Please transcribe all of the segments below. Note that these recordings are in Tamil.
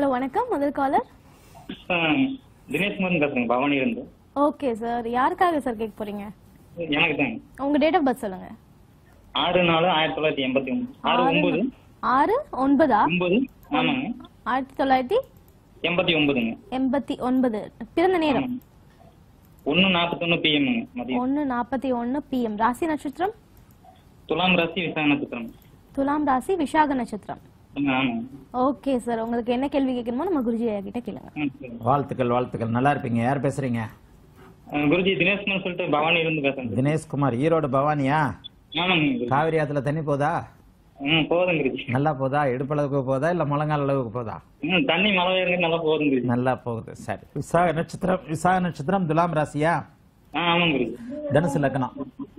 வணக்கம் முதல் காலர் தினேஷ்குமார் பேசுறேங்க பவானி இருந்து ஓகே சார் யாருக்காக சார் கேட்க போறீங்க எனக்கு தாங்க உங்க டேட் ஆஃப் பர்த் சொல்லுங்க ஆறு நாலு ஆயிரத்தி தொள்ளாயிரத்தி எண்பத்தி ஒன்பது ஆறு ஒன்பது ஆறு ஒன்பதா ஒன்பது ஆமாங்க ஆயிரத்தி தொள்ளாயிரத்தி எண்பத்தி ஒன்பதுங்க எண்பத்தி ஒன்பது பிறந்த நேரம் ஒன்னு நாற்பத்தொன்னு பிஎம்ங்க மதியம் ஒன்னு நாற்பத்தி ஒன்னு பிஎம் ராசி நட்சத்திரம் துலாம் ராசி விசாக நட்சத்திரம் துலாம் ராசி விஷாக நட்சத்திரம் ஆமா, ஆமாங்க ஓகே சார் உங்களுக்கு என்ன கேள்வி கேட்கணுமோ நம்ம குருஜி ஐயா கிட்ட கேளுங்க ம், சரி. வாழ்த்துக்கள் வாழ்த்துக்கள் நல்லா இருப்பீங்க யார் பேசுறீங்க அஹ், குருஜி தினேஷ்குமார் சொல்லிட்டு பவானி இருந்து பேசுறேன் தினேஷ்குமார் ஈரோடு பவானியா ஆமாங்க குருஜி காவிரி ஆத்துல தண்ணி போதா ம் போதும் குருஜி நல்லா போதா இடுப்பளவுக்கு போதா இல்ல முழங்கால் அளவுக்கு போதா ம் தண்ணி மழை வேறுங்க நல்லா போதும் குருஜி நல்லா போகுது சரி விசாக நட்சத்திரம் விசாக நட்சத்திரம் துலாம் ராசியா ஆ ஆமாங்க குருஜி தனுசு லக்னம்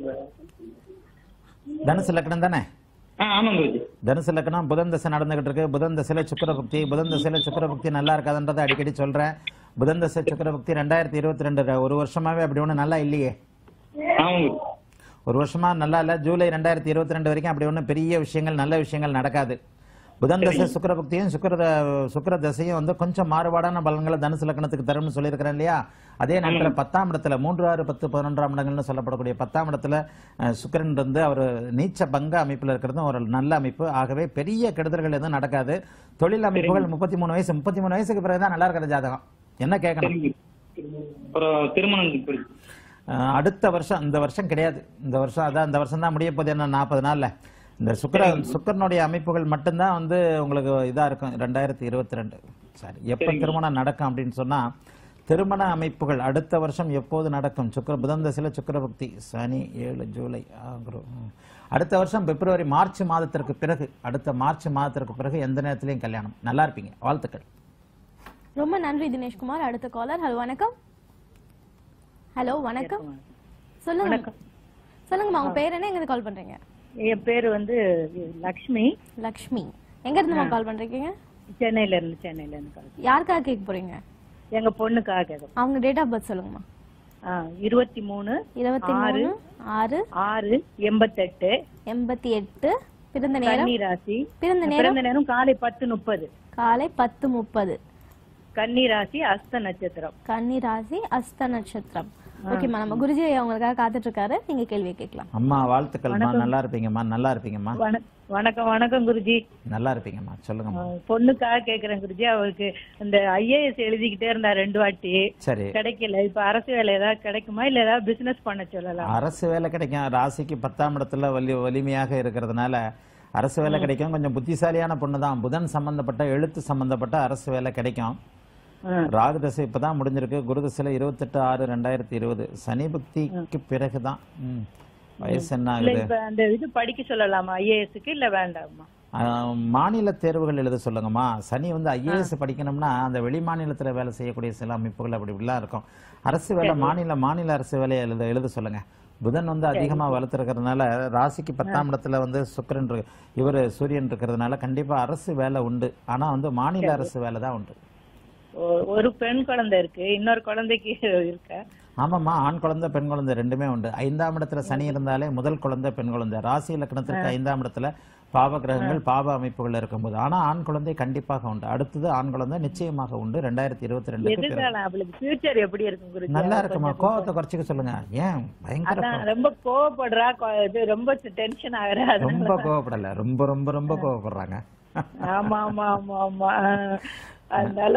தனுசு லக்னம் தானே ஆ ஆமாங்க குருஜி தனுசு லக்னம் புதன் தசை நடந்துகிட்டு இருக்கு புதன் தசையில சுக்கரபக்தி புதன் தசையில சுக்கரபக்தி நல்லா இருக்காதுன்றதை அடிக்கடி சொல்றேன் புதன் தசை சுக்கரபக்தி ரெண்டாயிரத்தி இருபத்தி ரெண்டு ஒரு வருஷமாவே அப்படி ஒண்ணு நல்லா இல்லையே ஆமாங்க குருஜி ஒரு வருஷமா நல்லா இல்ல ஜூலை ரெண்டாயிரத்தி இருபத்தி ரெண்டு வரைக்கும் அப்படி ஒன்றும் பெரிய விஷயங்கள் நல்ல விஷயங்கள் நடக்காது புதன் தசை சுக்கிர பக்தியும் சுக்கிர த- சுக்கிர தசையும் வந்து கொஞ்சம் மாறுபாடான பலன்களை தனுசு லக்னத்துக்கு தரும்னு சொல்லியிருக்கிறேன் இல்லையா அதே நேரத்தில் பத்தாம் இடத்துல மூன்று ஆறு பத்து பதினொன்றாம் இடங்கள்னு சொல்லப்படக்கூடிய பத்தாம் இடத்துல அஹ், சுக்கிரன் இருந்து அவர் நீச்ச பங்க அமைப்பில் இருக்கிறதும் ஒரு நல்ல அமைப்பு ஆகவே பெரிய கெடுதல்கள் எதுவும் நடக்காது தொழில் அமைப்புகள் முப்பத்தி மூணு வயசு முப்பத்தி மூணு வயசுக்கு பிறகுதான் நல்லா இருக்கிற ஜாதகம் என்ன கேட்கணும் சரிங்க அப்புறம் திருமணம் குருஜி அஹ் அடுத்த வருஷம் இந்த வருஷம் கிடையாது இந்த வருஷம் அதான் இந்த வருஷம் தான் முடிய போகுது என்ன நாற்பது நாள்ல இந்த சுக்கர சுக்கரனுடைய அமைப்புகள் மட்டும்தான் வந்து உங்களுக்கு இதா இருக்கும் ரெண்டாயிரத்தி இருபத்தி ரெண்டு சரி எப்ப திருமணம் நடக்கும் அப்படின்னு சொன்னா திருமண அமைப்புகள் அடுத்த வருஷம் எப்போது நடக்கும் சுக்கர புதன் தசையில சுக்கரபக்தி சனி ஏழு ஜூலை ஆகுரு ம். அடுத்த வருஷம் பிப்ரவரி மார்ச் மாதத்திற்கு பிறகு அடுத்த மார்ச் மாதத்திற்கு பிறகு எந்த நேரத்திலையும் கல்யாணம் நல்லா இருப்பீங்க வாழ்த்துக்கள் ரொம்ப நன்றி தினேஷ்குமார் அடுத்த காலர் ஹலோ வணக்கம் ஹலோ வணக்கம் சொல்லுங்க சொல்லுங்கம்மா உங்க பேர் என்ன எங்க கால் பண்றீங்க என் பேர் வந்து லக்ஷ்மி லக்ஷ்மி எங்க இருந்துமா கால் பண்றீங்க சென்னையில இருந்து சென்னையில இருந்து call. யாருக்காக கேட்க போறீங்க எங்க பொண்ணுக்காக கேட்கும் அவங்க டேட் ஆஃப் பர்த் சொல்லுங்கம்மா இருபத்தி மூணு இருபத்தி மூணு ஆறு ஆறு எண்பத்தெட்டு எண்பத்தி எட்டு பிறந்த நேரம் கன்னி ராசி பிறந்த நேரம் பிறந்த நேரம் காலை பத்து முப்பது காலை பத்து முப்பது கன்னி ராசி அஸ்த நட்சத்திரம் கன்னி ராசி அஸ்த நட்சத்திரம் ஓகேம்மா நம்ம குருஜி ஐயா உங்களுக்காக காத்துட்டு இருக்காரு நீங்க கேள்வியை கேட்கலாம் அம்மா வாழ்த்துக்கள்மா நல்லா இருப்பீங்கம்மா நல்லா இருப்பீங்கம்மா வண- வணக்கம் வணக்கம் குருஜி நல்லா இருப்பீங்கம்மா சொல்லுங்கம்மா அஹ், பொண்ணுக்காக கேக்குறேன் குருஜி அவருக்கு இந்த ஐஏஎஸ் எழுதிக்கிட்டே இருந்தா ரெண்டு வாட்டி சரி கிடைக்கல இப்ப அரசு வேலை ஏதாவது கிடைக்குமா இல்ல ஏதாவது பிசினஸ் பண்ண சொல்லலாம் அரசு வேலை கிடைக்கும் ராசிக்கு பத்தாம் இடத்துல வலி வலிமையாக இருக்கிறதுனால அரசு வேலை கிடைக்கும் கொஞ்சம் புத்திசாலியான பொண்ணு தான் புதன் சம்பந்தப்பட்ட எழுத்து சம்பந்தப்பட்ட அரசு வேலை கிடைக்கும் ம். ராகு தசை இப்பதான் முடிஞ்சிருக்கு குரு தசையில இருபத்தெட்டு ஆறு ரெண்டாயிரத்தி இருபது சனி பக்திக்கு பிறகுதான் ம். வயசு என்ன இல்ல ஆகுது இப்ப அந்த இது படிக்க சொல்லலாமா ஐஏஎஸ்க்கு இல்ல வேண்டாமா ஆஹ், மாநில தேர்வுகள் எழுத சொல்லுங்கம்மா சனி வந்து ஐஏஎஸ் படிக்கணும்னா அந்த வெளி மாநிலத்துல வேலை செய்யக்கூடிய சில அமைப்புகள் அப்படி இப்படிலாம் இருக்கும் அரசு வேலை மாநில மாநில அரசு வேலையை எழுத எழுத சொல்லுங்க புதன் வந்து அதிகமா வளர்த்துருக்கிறதுனால ராசிக்கு பத்தாம் இடத்துல வந்து சுக்கிரன் இருக்கு இவர் சூரியன் இருக்கிறதுனால கண்டிப்பா அரசு வேலை உண்டு ஆனா வந்து மாநில அரசு வேலை தான் உண்டு ஒ- ஒரு பெண் குழந்தை இருக்கு இன்னொரு குழந்தைக்கு இருக்க ஆமாம்மா ஆண் குழந்தை பெண் குழந்தை ரெண்டுமே உண்டு ஐந்தாம் இடத்துல சனி இருந்தாலே முதல் குழந்தை பெண் குழந்தை ராசி லக்னத்திற்கு ஐந்தாம் இடத்துல பாவ கிரகங்கள் பாவ அமைப்புகள் இருக்கும்போது ஆனா ஆண் குழந்தை கண்டிப்பாக உண்டு அடுத்தது ஆண் குழந்தை நிச்சயமாக உண்டு ரெண்டாயிரத்தி இருபத்தி ரெண்டுக்கு பிறகு எதிர்காலம் அவளுக்கு ஃபியூச்சர் எப்படி இருக்கும் குருஜி நல்லா இருக்குமா கோவத்தை குறைச்சிக்க சொல்லுங்க ஏன் பயங்கர அதான் கோவம். ரொம்ப கோவப்படுறா கொ- இது ரொம்ப டென்ஷன் ஆகுறா அதனால ரொம்ப கோவப்படல ரொம்ப ரொம்ப ரொம்ப கோவப்படுறாங்க ஆமா ஆமா ஆமா ஆமா ஆஹ் அதனால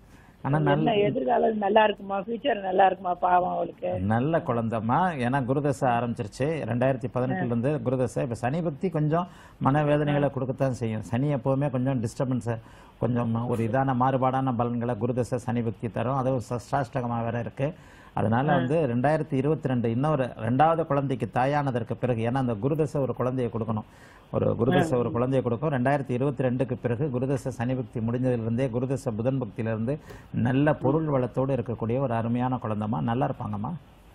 ஆனா நல்ல என்ன எதிர்காலம் நல்லா இருக்குமா ஃபியூச்சர் நல்லா இருக்குமா பாவம் அவளுக்கு நல்ல குழந்தைம்மா ஏன்னா குருதசை ஆரம்பிச்சிருச்சு ரெண்டாயிரத்தி பதினெட்டுல இருந்து குருதசை இப்ப சனி பக்தி கொஞ்சம் மனவேதனைகளை கொடுக்கத்தான் செய்யும் சனி எப்பவுமே கொஞ்சம் டிஸ்டர்பன்ஸை கொஞ்சம் ஒரு இதான மாறுபாடான பலன்களை குருதசை சனி பக்தி தரும் அதுவும் சஷ்டாஷ்டகமாக வேற இருக்கு அதனால வந்து ரெண்டாயிரத்தி இருபத்தி ரெண்டு இன்னொரு ரெண்டாவது குழந்தைக்கு தாயானதற்கு பிறகு ஏன்னா அந்த குருதசை ஒரு குழந்தையை கொடுக்கணும் ஒரு குருதசை ஒரு குழந்தையை கொடுக்கும் ரெண்டாயிரத்தி இருபத்தி ரெண்டுக்கு பிறகு குருதசை சனி பக்தி முடிஞ்சதிலிருந்தே குருதசை புதன் பக்தியிலிருந்து நல்ல பொருள் வளத்தோடு இருக்கக்கூடிய ஒரு அருமையான குழந்தைமா நல்லா இருப்பாங்கம்மா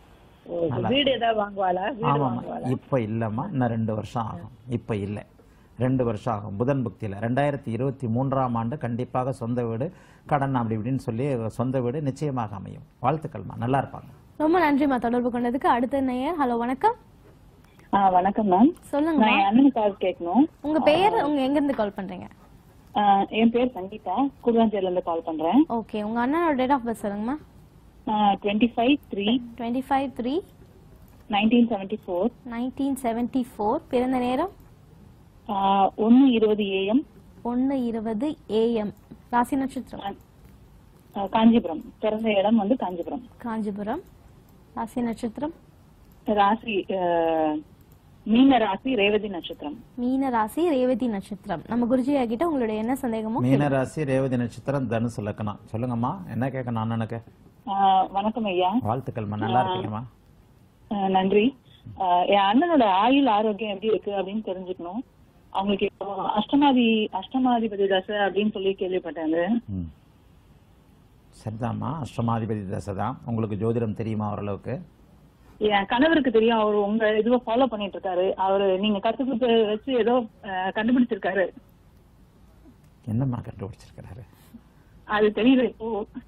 ஓ, வீடு ஏதாவது வாங்குவாளா வீடு ஆமாம்மா வாங்குவாளா இப்ப இல்லம்மா இன்னும் ரெண்டு வருஷம் ஆகும் இப்ப இல்லை ரெண்டு வருஷம் ஆகும் புதன் புக்தியில் ரெண்டாயிரத்தி இருபத்தி மூன்றாம் ஆண்டு கண்டிப்பாக சொந்த வீடு கடன் அப்படி இப்படின்னு சொல்லி சொந்த வீடு நிச்சயமாக அமையும் வாழ்த்துக்கள்மா நல்லா இருப்பாங்க ரொம்ப நன்றிம்மா தொடர்பு கொண்டதுக்கு அடுத்த நேயர் ஹலோ வணக்கம் ஆ வணக்கம் மேம் சொல்லுங்க நான் என் அண்ணனுக்காக கேட்கணும் உங்க பெயர் உங்க எங்க இருந்து கால் பண்றீங்க ஆஹ் என் பேர் சங்கீதா குருவாஞ்சேரில இருந்து கால் பண்றேன் ஓகே உங்க அண்ணனோட டேட் ஆஃப் பர்த் சொல்லுங்கம்மா twenty five three twenty five three nineteen seventy four nineteen seventy four பிறந்த நேரம் ஒன்னு இருபது ஏஎம் ஒன்று இருபது ஏஎம் ராசி நட்சத்திரம் காஞ்சிபுரம் பிறந்த இடம் வந்து காஞ்சிபுரம் காஞ்சிபுரம் ராசி நட்சத்திரம் ராசி ஆஹ் மீன ராசி ரேவதி நட்சத்திரம் மீன ராசி ரேவதி நட்சத்திரம் நம்ம குருஜி கிட்ட உங்களுடைய என்ன சந்தேகமோ மீனராசி ரேவதி நட்சத்திரம் தனுசு லக்கணம் சொல்லுங்கம்மா என்ன கேட்கணும் அண்ணனுக்கு ஆஹ் வணக்கம் ஐயா வாழ்த்துக்கள்மா நல்லா இருக்கீங்கம்மா ஆஹ் நன்றி ஆஹ் என் அண்ணனோட ஆயுள் ஆரோக்கியம் எப்படி இருக்கு அப்படின்னு தெரிஞ்சுக்கணும் அவங்களுக்கு இப்போ அஷ்டமாதி அஷ்டமாதிபதி தசை அப்படின்னு சொல்லி கேள்விப்பட்டாங்க ம் சரிதாம்மா அஷ்டமாதிபதி தசை தான் உங்களுக்கு ஜோதிடம் தெரியுமா ஓரளவுக்கு என் கணவருக்கு தெரியும் அவர் உங்க இதுவை ஃபாலோ பண்ணிட்டு இருக்காரு அவரு நீங்க கத்துக்கிட்டு வச்சு ஏதோ ஆஹ் கண்டுபிடிச்சிருக்காரு என்னம்மா கண்டுபிடிச்சிருக்கிறாரு அது தெரியல இப்போ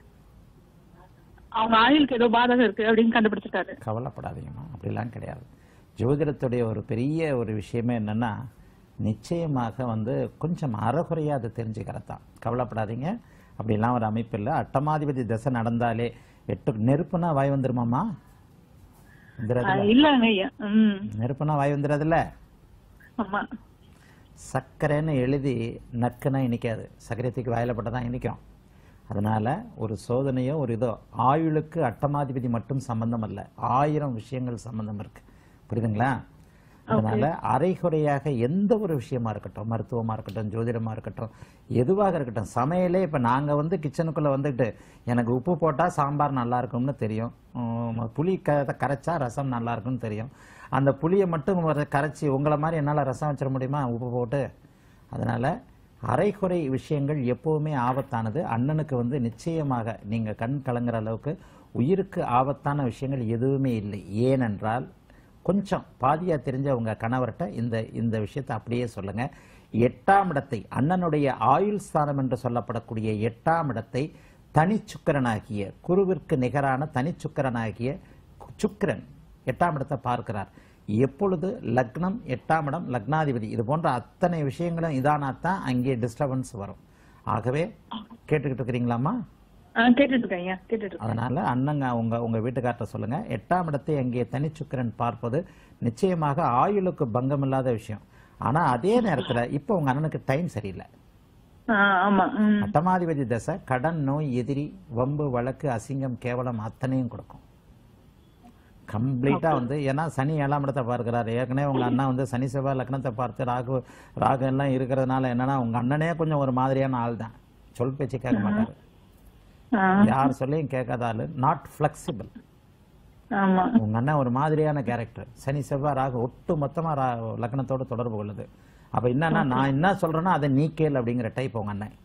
அவங்க ஆயுளுக்கு ஏதோ பாதகம் இருக்கு அப்படின்னு கண்டுபிடிச்சிருக்காரு கவலைப்படாதீங்கம்மா அப்படிலாம் கிடையாது ஜோதிடத்துடைய ஒரு பெரிய ஒரு விஷயமே என்னன்னா நிச்சயமாக வந்து கொஞ்சம் அறகுறையாக அதை தெரிஞ்சுக்கிறது தான் கவலைப்படாதீங்க அப்படிலாம் ஒரு அமைப்பு இல்லை அட்டமாதிபதி தசை நடந்தாலே எட்டு நெருப்புனா வாய் வந்துருமாம்மா வந்துடாதுல்ல? ஆஹ் இல்லங்க ஐயா உம் நெருப்புனா வாய் வந்துடாதுல்ல ஆமா சர்க்கரைன்னு எழுதி நக்குனா இனிக்காது சர்க்கரை தூக்கி வாயில போட்டால் தான் இனிக்கும் அதனால ஒரு சோதனையோ ஒரு இதோ ஆயுளுக்கு அட்டமாதிபதி மட்டும் சம்பந்தம் அல்ல ஆயிரம் விஷயங்கள் சம்பந்தம் இருக்கு புரியுதுங்களா அதனால அரைகுறையாக எந்த ஒரு விஷயமா இருக்கட்டும் மருத்துவமா இருக்கட்டும் ஜோதிடமா இருக்கட்டும் எதுவாக இருக்கட்டும் சமையலே இப்ப நாங்க வந்து கிச்சனுக்குள்ள வந்துட்டு எனக்கு உப்பு போட்டா சாம்பார் நல்லா இருக்கும்னு தெரியும் உம், புளி க கரைச்சா ரசம் நல்லா இருக்கும்னு தெரியும் அந்த புளியை மட்டும் ஒரு கரைச்சி உங்களை மாதிரி என்னால ரசம் வச்சிட முடியுமா உப்பு போட்டு அதனால அரைகுறை விஷயங்கள் எப்பவுமே ஆபத்தானது அண்ணனுக்கு வந்து நிச்சயமாக நீங்க கண் கலங்குற அளவுக்கு உயிருக்கு ஆபத்தான விஷயங்கள் எதுவுமே இல்லை ஏனென்றால் கொஞ்சம் பாதியா தெரிஞ்ச உங்க கணவர்கிட்ட இந்த இந்த விஷயத்தை அப்படியே சொல்லுங்க எட்டாம் இடத்தை அண்ணனுடைய ஆயுள் ஸ்தானம் என்று சொல்லப்படக்கூடிய எட்டாம் இடத்தை தனிச்சுக்கரனாகிய குருவிற்கு நிகரான தனிச்சுக்கரனாகிய சுக்கிரன் எட்டாம் இடத்தை பார்க்கிறார் எப்பொழுது லக்னம் எட்டாம் இடம் லக்னாதிபதி இது போன்ற அத்தனை விஷயங்களும் இதானாத்தான் அங்கே டிஸ்டர்பன்ஸ் வரும் ஆகவே கேட்டுக்கிட்டு இருக்கிறீங்களாம்மா ஆஹ் கேட்டுட்டு இருக்கேன் ஐயா கேட்டுட்டு இருக்கேன் அதனால அண்ணங்க உங்க உங்க வீட்டுக்கார்ட்ட சொல்லுங்க எட்டாம் இடத்தை அங்கே தனிச்சுக்கிரன் பார்ப்பது நிச்சயமாக ஆயுளுக்கு பங்கம் இல்லாத விஷயம் ஆனா அதே நேரத்துல இப்போ உங்க அண்ணனுக்கு டைம் சரியில்லை ஆஹ் ஆமா உம் அட்டமாதிபதி தசை கடன் நோய் எதிரி வம்பு வழக்கு அசிங்கம் கேவலம் அத்தனையும் கொடுக்கும் கம்ப்ளீட்டா வந்து ஏன்னா சனி ஏழாம் இடத்தை பார்க்கிறாரு ஏற்கனவே உங்க அண்ணன் வந்து சனி செவ்வாய் லக்னத்தை பார்த்து ராகு ராகு எல்லாம் இருக்கிறதுனால என்னன்னா உங்க அண்ணனே கொஞ்சம் ஒரு மாதிரியான ஆள் தான் சொல் பேச்சு கேட்க மாட்டாரு ஆஹ் யார் சொல்லியும் கேட்காத ஆளு நாட் ஃபிளெக்சிபிள் ஆமா உங்க அண்ணன் ஒரு மாதிரியான கேரக்டர் சனி செவ்வாய் ராகு ஒட்டு மொத்தமா ரா- லக்னத்தோட தொடர்பு கொள்ளுது அப்ப என்னன்னா நான் என்ன சொல்றேனோ அதை நீ கேள் அப்படிங்கிற டைப் உங்க அண்ணன்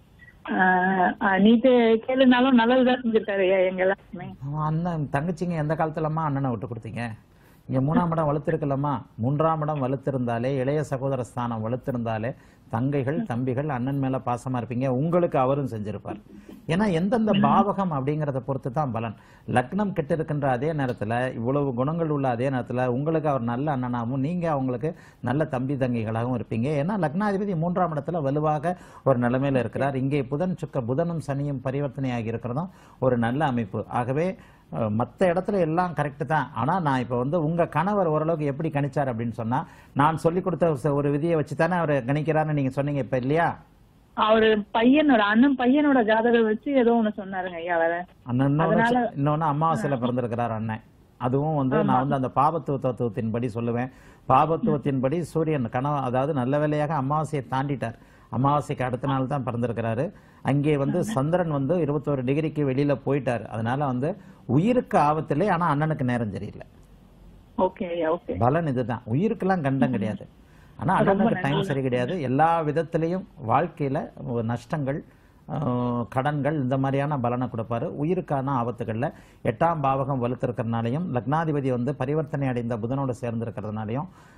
ஆஹ் ஆஹ் நீட்டு கேளுனாலும் நல்லதுதான் செஞ்சிருக்காரு ஐயா எங்க எல்லாருமே அவன் அண்ணன் தங்கச்சிங்க எந்த காலத்துலம்மா அண்ணனை விட்டு கொடுத்தீங்க இங்க மூணாம் இடம் வலுத்திருக்கலம்மா மூன்றாம் இடம் வலுத்திருந்தாலே இளைய சகோதர ஸ்தானம் வலுத்திருந்தாலே தங்கைகள் தம்பிகள் அண்ணன் மேல பாசமா இருப்பீங்க உங்களுக்கு அவரும் செஞ்சிருப்பார் ஏன்னா எந்தெந்த பாவகம் அப்படிங்கறத பொறுத்து தான் பலன் லக்னம் கெட்டு இருக்கின்ற அதே நேரத்துல இவ்வளவு குணங்கள் உள்ள அதே நேரத்துல உங்களுக்கு அவர் நல்ல அண்ணனாகவும் நீங்க அவங்களுக்கு நல்ல தம்பி தங்கைகளாகவும் இருப்பீங்க ஏன்னா லக்னாதிபதி மூன்றாம் இடத்துல வலுவாக ஒரு நிலைமையில இருக்கிறார் இங்கே புதன் சுக்க புதனும் சனியும் பரிவர்த்தனை ஆகி இருக்கிறதும் ஒரு நல்ல அமைப்பு ஆகவே அஹ், மத்த இடத்துல எல்லாம் கரெக்ட் தான் ஆனா நான் இப்ப வந்து உங்க கணவர் ஓரளவுக்கு எப்படி கணிச்சார் அப்படின்னு சொன்னா நான் சொல்லி கொடுத்த ஒரு- ஒரு விதியை வச்சு தானே அவர் கணிக்கிறாருன்னு நீங்க சொன்னீங்க இப்ப இல்லையா அவரு பையனோட அண்ணன் பையனோட ஜாதகம் வச்சு ஏதோ ஒண்ணு சொன்னாருங்க ஐயா வேற அண்ணன் இன்னொன்னு அதனால- சொ- இன்னொன்னு அமாவாசையில பிறந்திருக்கிறார் அண்ணன் அதுவும் வந்து நான் வந்து அந்த பாபத்துவ தத்துவத்தின்படி சொல்லுவேன் பாபத்துவத்தின்படி சூரியன் கனவு அதாவது நல்ல வேளையாக அமாவாசையை தாண்டிட்டார் அமாவாசைக்கு அடுத்த நாள் தான் பிறந்திருக்கிறாரு அங்கே வந்து சந்திரன் வந்து இருபத்தோரு டிகிரிக்கு வெளியில போயிட்டாரு அதனால வந்து உயிருக்கு ஆபத்தில்லை ஆனா அண்ணனுக்கு நேரம் சரியில்லை ஓகே ஐயா ஓகே பலன் இதுதான் உயிருக்கெல்லாம் கண்டம் கிடையாது ஆனா அண்ணனுக்கு டைம் சரி கிடையாது எல்லா விதத்திலையும் வாழ்க்கையில ஒரு நஷ்டங்கள் ஆஹ், கடன்கள் இந்த மாதிரியான பலனை கொடுப்பாரு உயிருக்கான ஆபத்துகள்ல எட்டாம் பாவகம் வலுத்திருக்கிறதுனாலையும் லக்னாதிபதி வந்து பரிவர்த்தனை அடைந்த புதனோடு சேர்ந்திருக்கிறதுனாலையும்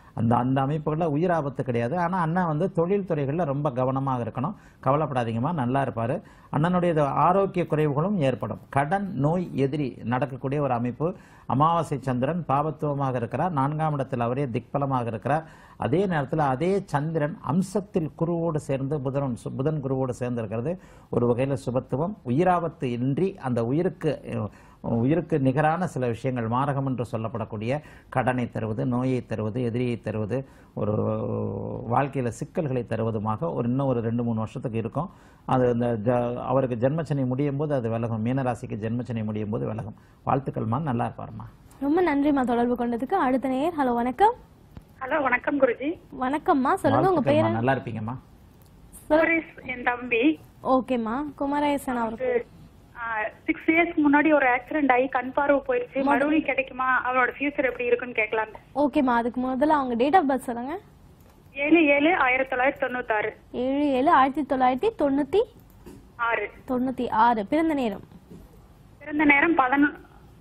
அந்த அந்த அமைப்புகளில் உயிர் ஆபத்து கிடையாது ஆனால் அண்ணன் வந்து தொழில் துறைகளில் ரொம்ப கவனமாக இருக்கணும் கவலைப்படாதீங்கம்மா நல்லா இருப்பார் அண்ணனுடைய இது ஆரோக்கிய குறைவுகளும் ஏற்படும் கடன் நோய் எதிரி நடக்கக்கூடிய ஒரு அமைப்பு அமாவாசை சந்திரன் பாபத்துவமாக இருக்கிறார் நான்காம் இடத்தில் அவரே திக்பலமாக இருக்கிறார் அதே நேரத்தில் அதே சந்திரன் அம்சத்தில் குருவோடு சேர்ந்து புதன் சு- புதன் குருவோடு சேர்ந்து இருக்கிறது ஒரு வகையில் சுபத்துவம் உயிராபத்து இன்றி அந்த உயிருக்கு அஹ், உயிருக்கு நிகரான சில விஷயங்கள் மாரகம் என்று சொல்லப்படக்கூடிய கடனை தருவது நோயை தருவது எதிரியை தருவது ஒரு வாழ்க்கையில் சிக்கல்களை தருவதுமாக ஒரு இன்னும் ஒரு ரெண்டு மூணு வருஷத்துக்கு இருக்கும் அது அந்த ஜ- அவருக்கு ஜென்மச்சனி முடியும் போது அது விலகும் மீனராசிக்கு ஜென்மச்சனி முடியும் போது விலகும் வாழ்த்துக்கள்மா நல்லா இருப்பாருமா ரொம்ப நன்றிம்மா தொடர்பு கொண்டதுக்கு அடுத்த நேயர் ஹலோ வணக்கம் ஹலோ வணக்கம் குருஜி வணக்கம்மா சொல்லுங்க உங்க பேர் வாழ்த்துக்கள்மா நல்லா இருப்பீங்கம்மா சுரேஷ் என் தம்பி ஓகேம்மா குமரேசன் அவருக்கு சிக்ஸ் இயர்ஸ்க்கு முன்னாடி ஒரு ஆக்சிடென்ட் ஆகி கண் பார்வை போயிருச்சு மறுபடியும் கிடைக்குமா அவனோட ஃபியூச்சர் எப்படி இருக்குன்னு கேட்கலாம் ஓகேம்மா அதுக்கு முதல்ல அவங்க டேட் ஆஃப் பர்த் சொல்லுங்க ஏழு ஏழு ஆயிரத்தி தொள்ளாயிரத்தி தொண்ணூத்தாறு ஏழு ஏழு ஆயிரத்தி தொள்ளாயிரத்தி தொண்ணூத்தி ஆறு தொண்ணூத்தி ஆறு பிறந்த நேரம் பிறந்த நேரம் பதினொ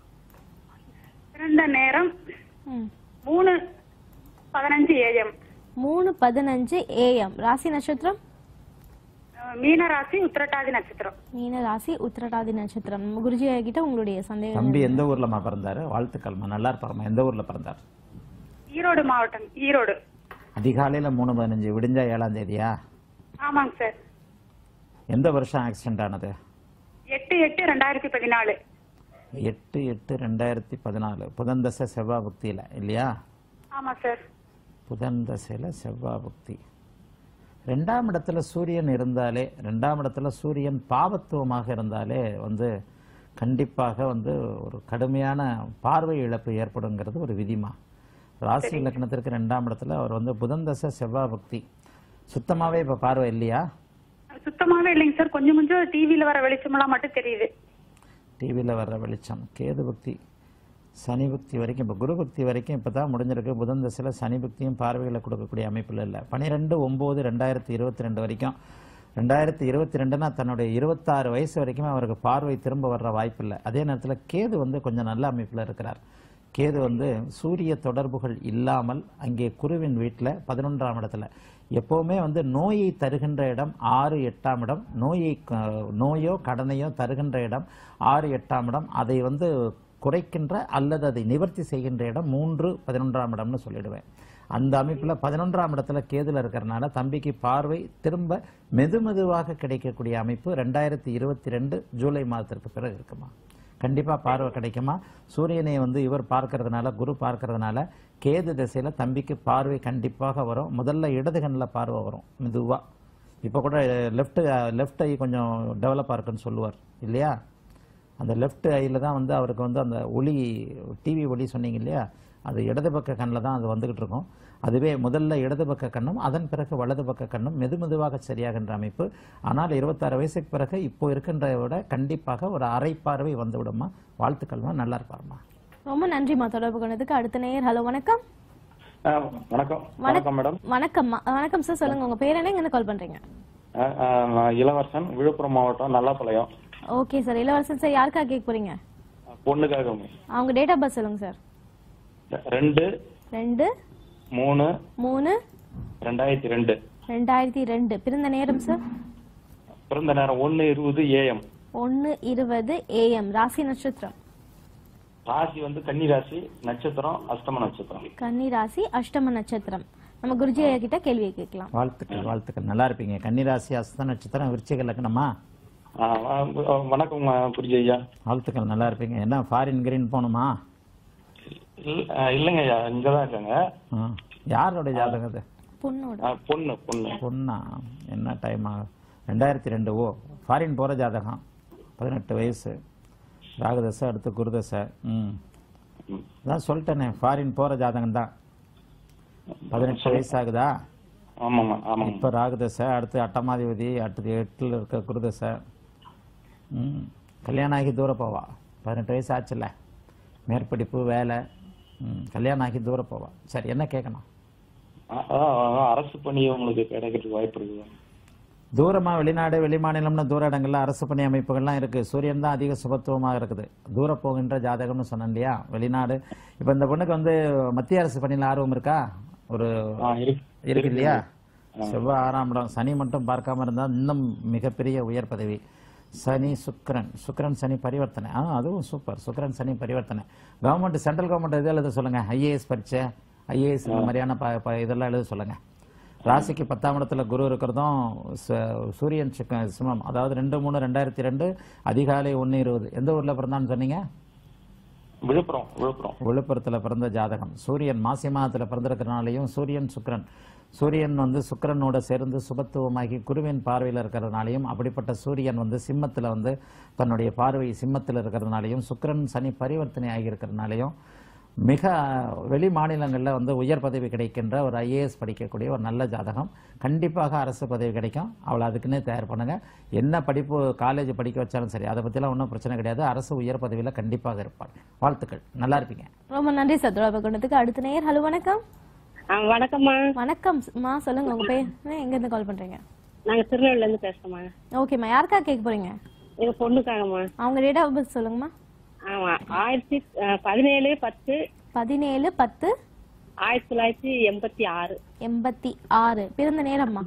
பிறந்த நேரம் ம். மூணு பதினஞ்சு ஏஎம் மூணு பதினஞ்சு ஏஎம் ராசி நட்சத்திரம் மீன ராசி உத்திரட்டாதி நட்சத்திரம் மீன ராசி உத்திரட்டாதி நட்சத்திரம் குருஜி கிட்ட உங்களுடைய சந்தேகம் தம்பி எந்த ஊர்லம்மா பிறந்தாரு வாழ்த்துக்கள்மா நல்லா இருப்பாருமா எந்த ஊர்ல பிறந்தார் ஈரோடு மாவட்டம் ஈரோடு அதிகாலையில மூணு பதினஞ்சு விடிஞ்சா ஏழாம் தேதியா ஆமாங்க சார் எந்த வருஷம் ஆக்சிடென்ட் ஆனது எட்டு எட்டு ரெண்டாயிரத்தி பதினாலு எட்டு எட்டு ரெண்டாயிரத்தி பதினாலு புதன் தசை செவ்வாய் புக்தியில இல்லையா ஆமா சார் புதன் தசையில செவ்வாய் புக்தி ரெண்டாம் இடத்துல சூரியன் இருந்தாலே ரெண்டாம் இடத்துல சூரியன் பாவத்துவமாக இருந்தாலே வந்து கண்டிப்பாக வந்து ஒரு கடுமையான பார்வை இழப்பு ஏற்படுங்கிறது ஒரு விதிமா ராசி இலக்கணத்திற்கு ரெண்டாம் இடத்துல அவர் வந்து புதன் தசை செவ்வாய் புக்தி சுத்தமாவே இப்ப பார்வை இல்லையா சுத்தமாவே இல்லைங்க சார் கொஞ்சம் கொஞ்சம் டிவில வர வெளிச்சமெல்லாம் மட்டும் தெரியுது டிவியில் வர்ற வெளிச்சம் கேது பக்தி சனி பக்தி வரைக்கும் இப்போ குரு பக்தி வரைக்கும் இப்போ தான் முடிஞ்சிருக்கு புதன் தசையில் சனி பக்தியும் பார்வைகளை கொடுக்கக்கூடிய அமைப்பில் இல்லை பன்னிரெண்டு ஒம்பது ரெண்டாயிரத்தி இருபத்தி ரெண்டு வரைக்கும் ரெண்டாயிரத்தி இருபத்தி ரெண்டுனா தன்னுடைய இருபத்தாறு வயசு வரைக்குமே அவருக்கு பார்வை திரும்ப வர்ற வாய்ப்பு இல்லை அதே நேரத்தில் கேது வந்து கொஞ்சம் நல்ல அமைப்பில் இருக்கிறார் கேது வந்து சூரிய தொடர்புகள் இல்லாமல் அங்கே குருவின் வீட்டில் பதினொன்றாம் இடத்துல எப்போவுமே வந்து நோயை தருகின்ற இடம் ஆறு எட்டாம் இடம் நோயை க- நோயோ கடனையோ தருகின்ற இடம் ஆறு எட்டாம் இடம் அதை வந்து குறைக்கின்ற அல்லது அதை நிவர்த்தி செய்கின்ற இடம் மூன்று பதினொன்றாம் இடம்னு சொல்லிடுவேன் அந்த அமைப்பில் பதினொன்றாம் இடத்துல கேதுல இருக்கிறனால தம்பிக்கு பார்வை திரும்ப மெதுமெதுவாக கிடைக்கக்கூடிய அமைப்பு ரெண்டாயிரத்தி இருபத்தி ரெண்டு ஜூலை மாதத்திற்கு பிறகு இருக்குமா கண்டிப்பா பார்வை கிடைக்குமா சூரியனை வந்து இவர் பார்க்கறதுனால குரு பார்க்கறதுனால கேது திசையில தம்பிக்கு பார்வை கண்டிப்பாக வரும் முதல்ல இடது கண்ணில் பார்வை வரும் மெதுவா இப்போ கூட லெஃப்ட் லெஃப்ட் ஐ கொஞ்சம் டெவலப்பாக இருக்குன்னு சொல்லுவார் இல்லையா அந்த லெஃப்ட் ஐயில் தான் வந்து அவருக்கு வந்து அந்த ஒளி டிவி ஒளி சொன்னீங்க இல்லையா அது இடது பக்க கண்ணில் தான் அது வந்துகிட்டு இருக்கும் அதுவே முதல்ல இடது பக்க கண்ணும் அதன் பிறகு வலது பக்க கண்ணும் மெது மெதுவாக சரியாகின்ற அமைப்பு ஆனால் இருபத்தாறு வயசுக்கு பிறகு இப்போ இருக்கின்றதை விட கண்டிப்பாக ஒரு அரை பார்வை வந்து விடுமா வாழ்த்துக்கள்மா நல்லா இருப்பாருமா ரொம்ப நன்றிம்மா தொடர்பு கொண்டதுக்கு அடுத்த நேயர் ஹலோ வணக்கம் ஆ, வணக்கம் வணக்கம் மேடம் வணக்கம்மா வணக்கம் சார் சொல்லுங்க உங்க பேர் என்ன எங்க கால் பண்றீங்க ஆ, ஆ, நான் இளவரசன் விழுப்புரம் மாவட்டம் Nallapalayam okay sir Ilavarasan sir யாருக்கா கேட்க போறீங்க பொண்ணுக்காக அவங்க டேட் ஆஃப் பர்த் சொல்லுங்க சார் ரெண்டு ரெண்டு மூணு மூணு ரெண்டாயிரத்தி ரெண்டு ரெண்டாயிரத்தி ரெண்டு பிறந்த நேரம் சார் பிறந்த நேரம் ஒன்னு இருபது ஏஎம் ஒன்னு இருபது ஏஎம் ராசி நட்சத்திரம் ராசி வந்து கன்னி ராசி நட்சத்திரம் அஷ்டம நட்சத்திரம் கன்னி ராசி அஷ்டம நட்சத்திரம் நம்ம குருஜி ஐயா கிட்ட கேள்வியை கேட்கலாம் வாழ்த்துக்கள் வாழ்த்துக்கள் நல்லா இருப்பீங்க கன்னிராசி அஸ்த நட்சத்திரம் விருச்சிக லக்னமா ஆ, ஆ, வணக்கம் புரிஜி ஐயா வாழ்த்துக்கள் நல்லா இருப்பீங்க என்ன ஃபாரின் கிரீன் போகணுமா இல்ல- ஆ, இல்லைங்க ஐயா இங்கதான் இருக்காங்க ஆ. யாரோட ஜாதகம் அது பொண்ணோட ஆ, பொண்ணு பொண்ணு பொண்ணா என்ன டைம் ஆகும் ரெண்டாயிரத்தி ரெண்டு ஓ ஃபாரின் போகிற ஜாதகம் பதினெட்டு வயசு ராகுதசை அடுத்து குருதசை ம் ம். அதான் சொல்லிட்டேனே ஃபாரின் போகிற ஜாதகம் தான் பதினெட்டு வயசு ஆகுதா ஆமாம்மா ஆமாம் இப்போ ராகுதசை அடுத்து அட்டமாதிபதி அடுத்து எட்டில் இருக்க குருதசை ம் கல்யாணம் ஆகி தூரம் போவா பதினெட்டு வயசு ஆச்சுல்ல மேற்படிப்பு வேலை ம் கல்யாணம் ஆகி தூரம் போவா சரி என்ன கேட்கணும் ஆ, ஆ, ஆ, அரசு பணி உங்களுக்கு கிடைக்கிறதுக்கு வாய்ப்பு இருக்குது தூரமா வெளிநாடு வெளிமாநிலம்னு தூர இடங்கள்ல அரசு பணி அமைப்புகள்லாம் இருக்கு சூரியன் தான் அதிக சுபத்துவமாக இருக்குது தூர போகின்ற ஜாதகம்னு சொன்னேன் இல்லையா வெளிநாடு இப்போ இந்த பொண்ணுக்கு வந்து மத்திய அரசு பணியில் ஆர்வம் இருக்கா ஒரு ஆ, இருக்கு இருக்கு இல்லையா செவ்வாய் ஆறாம் இடம் சனி மட்டும் பார்க்காம இருந்தால் இன்னும் மிகப்பெரிய உயர் பதவி சனி சுக்கிரன் சுக்கிரன் சனி பரிவர்த்தனை ஆ அதுவும் சூப்பர் சுக்கிரன் சனி பரிவர்த்தனை கவர்மெண்ட் சென்ட்ரல் கவர்மெண்ட் எது எழுத சொல்லுங்க ஐஏஎஸ் பரீட்சை ஐஏஎஸ் இந்த மாதிரியான ப- ப- இதெல்லாம் எழுத சொல்லுங்க ராசிக்கு பத்தாம் இடத்துல குரு இருக்கிறதும் ச- சூரியன் சுக்க- சிம்மம் அதாவது ரெண்டு மூணு ரெண்டாயிரத்தி ரெண்டு அதிகாலை ஒன்று இருபது எந்த ஊர்ல பிறந்தான்னு சொன்னீங்க விழுப்புரம் விழுப்புரம் விழுப்புரத்தில் பிறந்த ஜாதகம் சூரியன் மாசி மாதத்தில் பிறந்திருக்கிறனாலையும் சூரியன் சுக்கிரன் சூரியன் வந்து சுக்கிரனோட சேர்ந்து சுபத்துவமாகி குருவின் பார்வையில் இருக்கிறதுனாலையும் அப்படிப்பட்ட சூரியன் வந்து சிம்மத்தில் வந்து தன்னுடைய பார்வை சிம்மத்தில் இருக்கிறதுனாலையும் சுக்கிரன் சனி பரிவர்த்தனை ஆகியிருக்கிறதுனாலையும் மிக வெளி மாநிலங்களில் வந்து உயர் பதவி கிடைக்கின்ற ஒரு ஐஏஎஸ் படிக்கக்கூடிய ஒரு நல்ல ஜாதகம் கண்டிப்பாக அரசு பதவி கிடைக்கும் அவளை அதுக்குன்னே தயார் பண்ணுங்க என்ன படிப்பு காலேஜ் படிக்க வச்சாலும் சரி அதை பற்றிலாம் ஒன்றும் பிரச்சனை கிடையாது அரசு உயர் பதவியில் கண்டிப்பாக இருப்பாள் வாழ்த்துக்கள் நல்லா இருப்பீங்க ரொம்ப நன்றி சார் தொடர்பு கொண்டதுக்கு அடுத்த நேயர் ஹலோ வணக்கம் ஆ, வணக்கம்மா வணக்கம் மா சொல்லுங்க உங்க பேர் எங்க இருந்து கால் பண்றீங்க நாங்க திருநெல்வேலில இருந்து பேசுறோம்மா ஓகேம்மா யாருக்கா கேட்க போறீங்க எங்க பொண்ணுக்காகம்மா அவங்க டேட் ஆஃப் பர்த் சொல்லுங்கம்மா ஆமா ஆயிரத்தி அஹ், பதினேழு பத்து பதினேழு பத்து ஆயிரத்தி தொள்ளாயிரத்தி எண்பத்தி ஆறு எண்பத்தி ஆறு பிறந்த நேரம்மா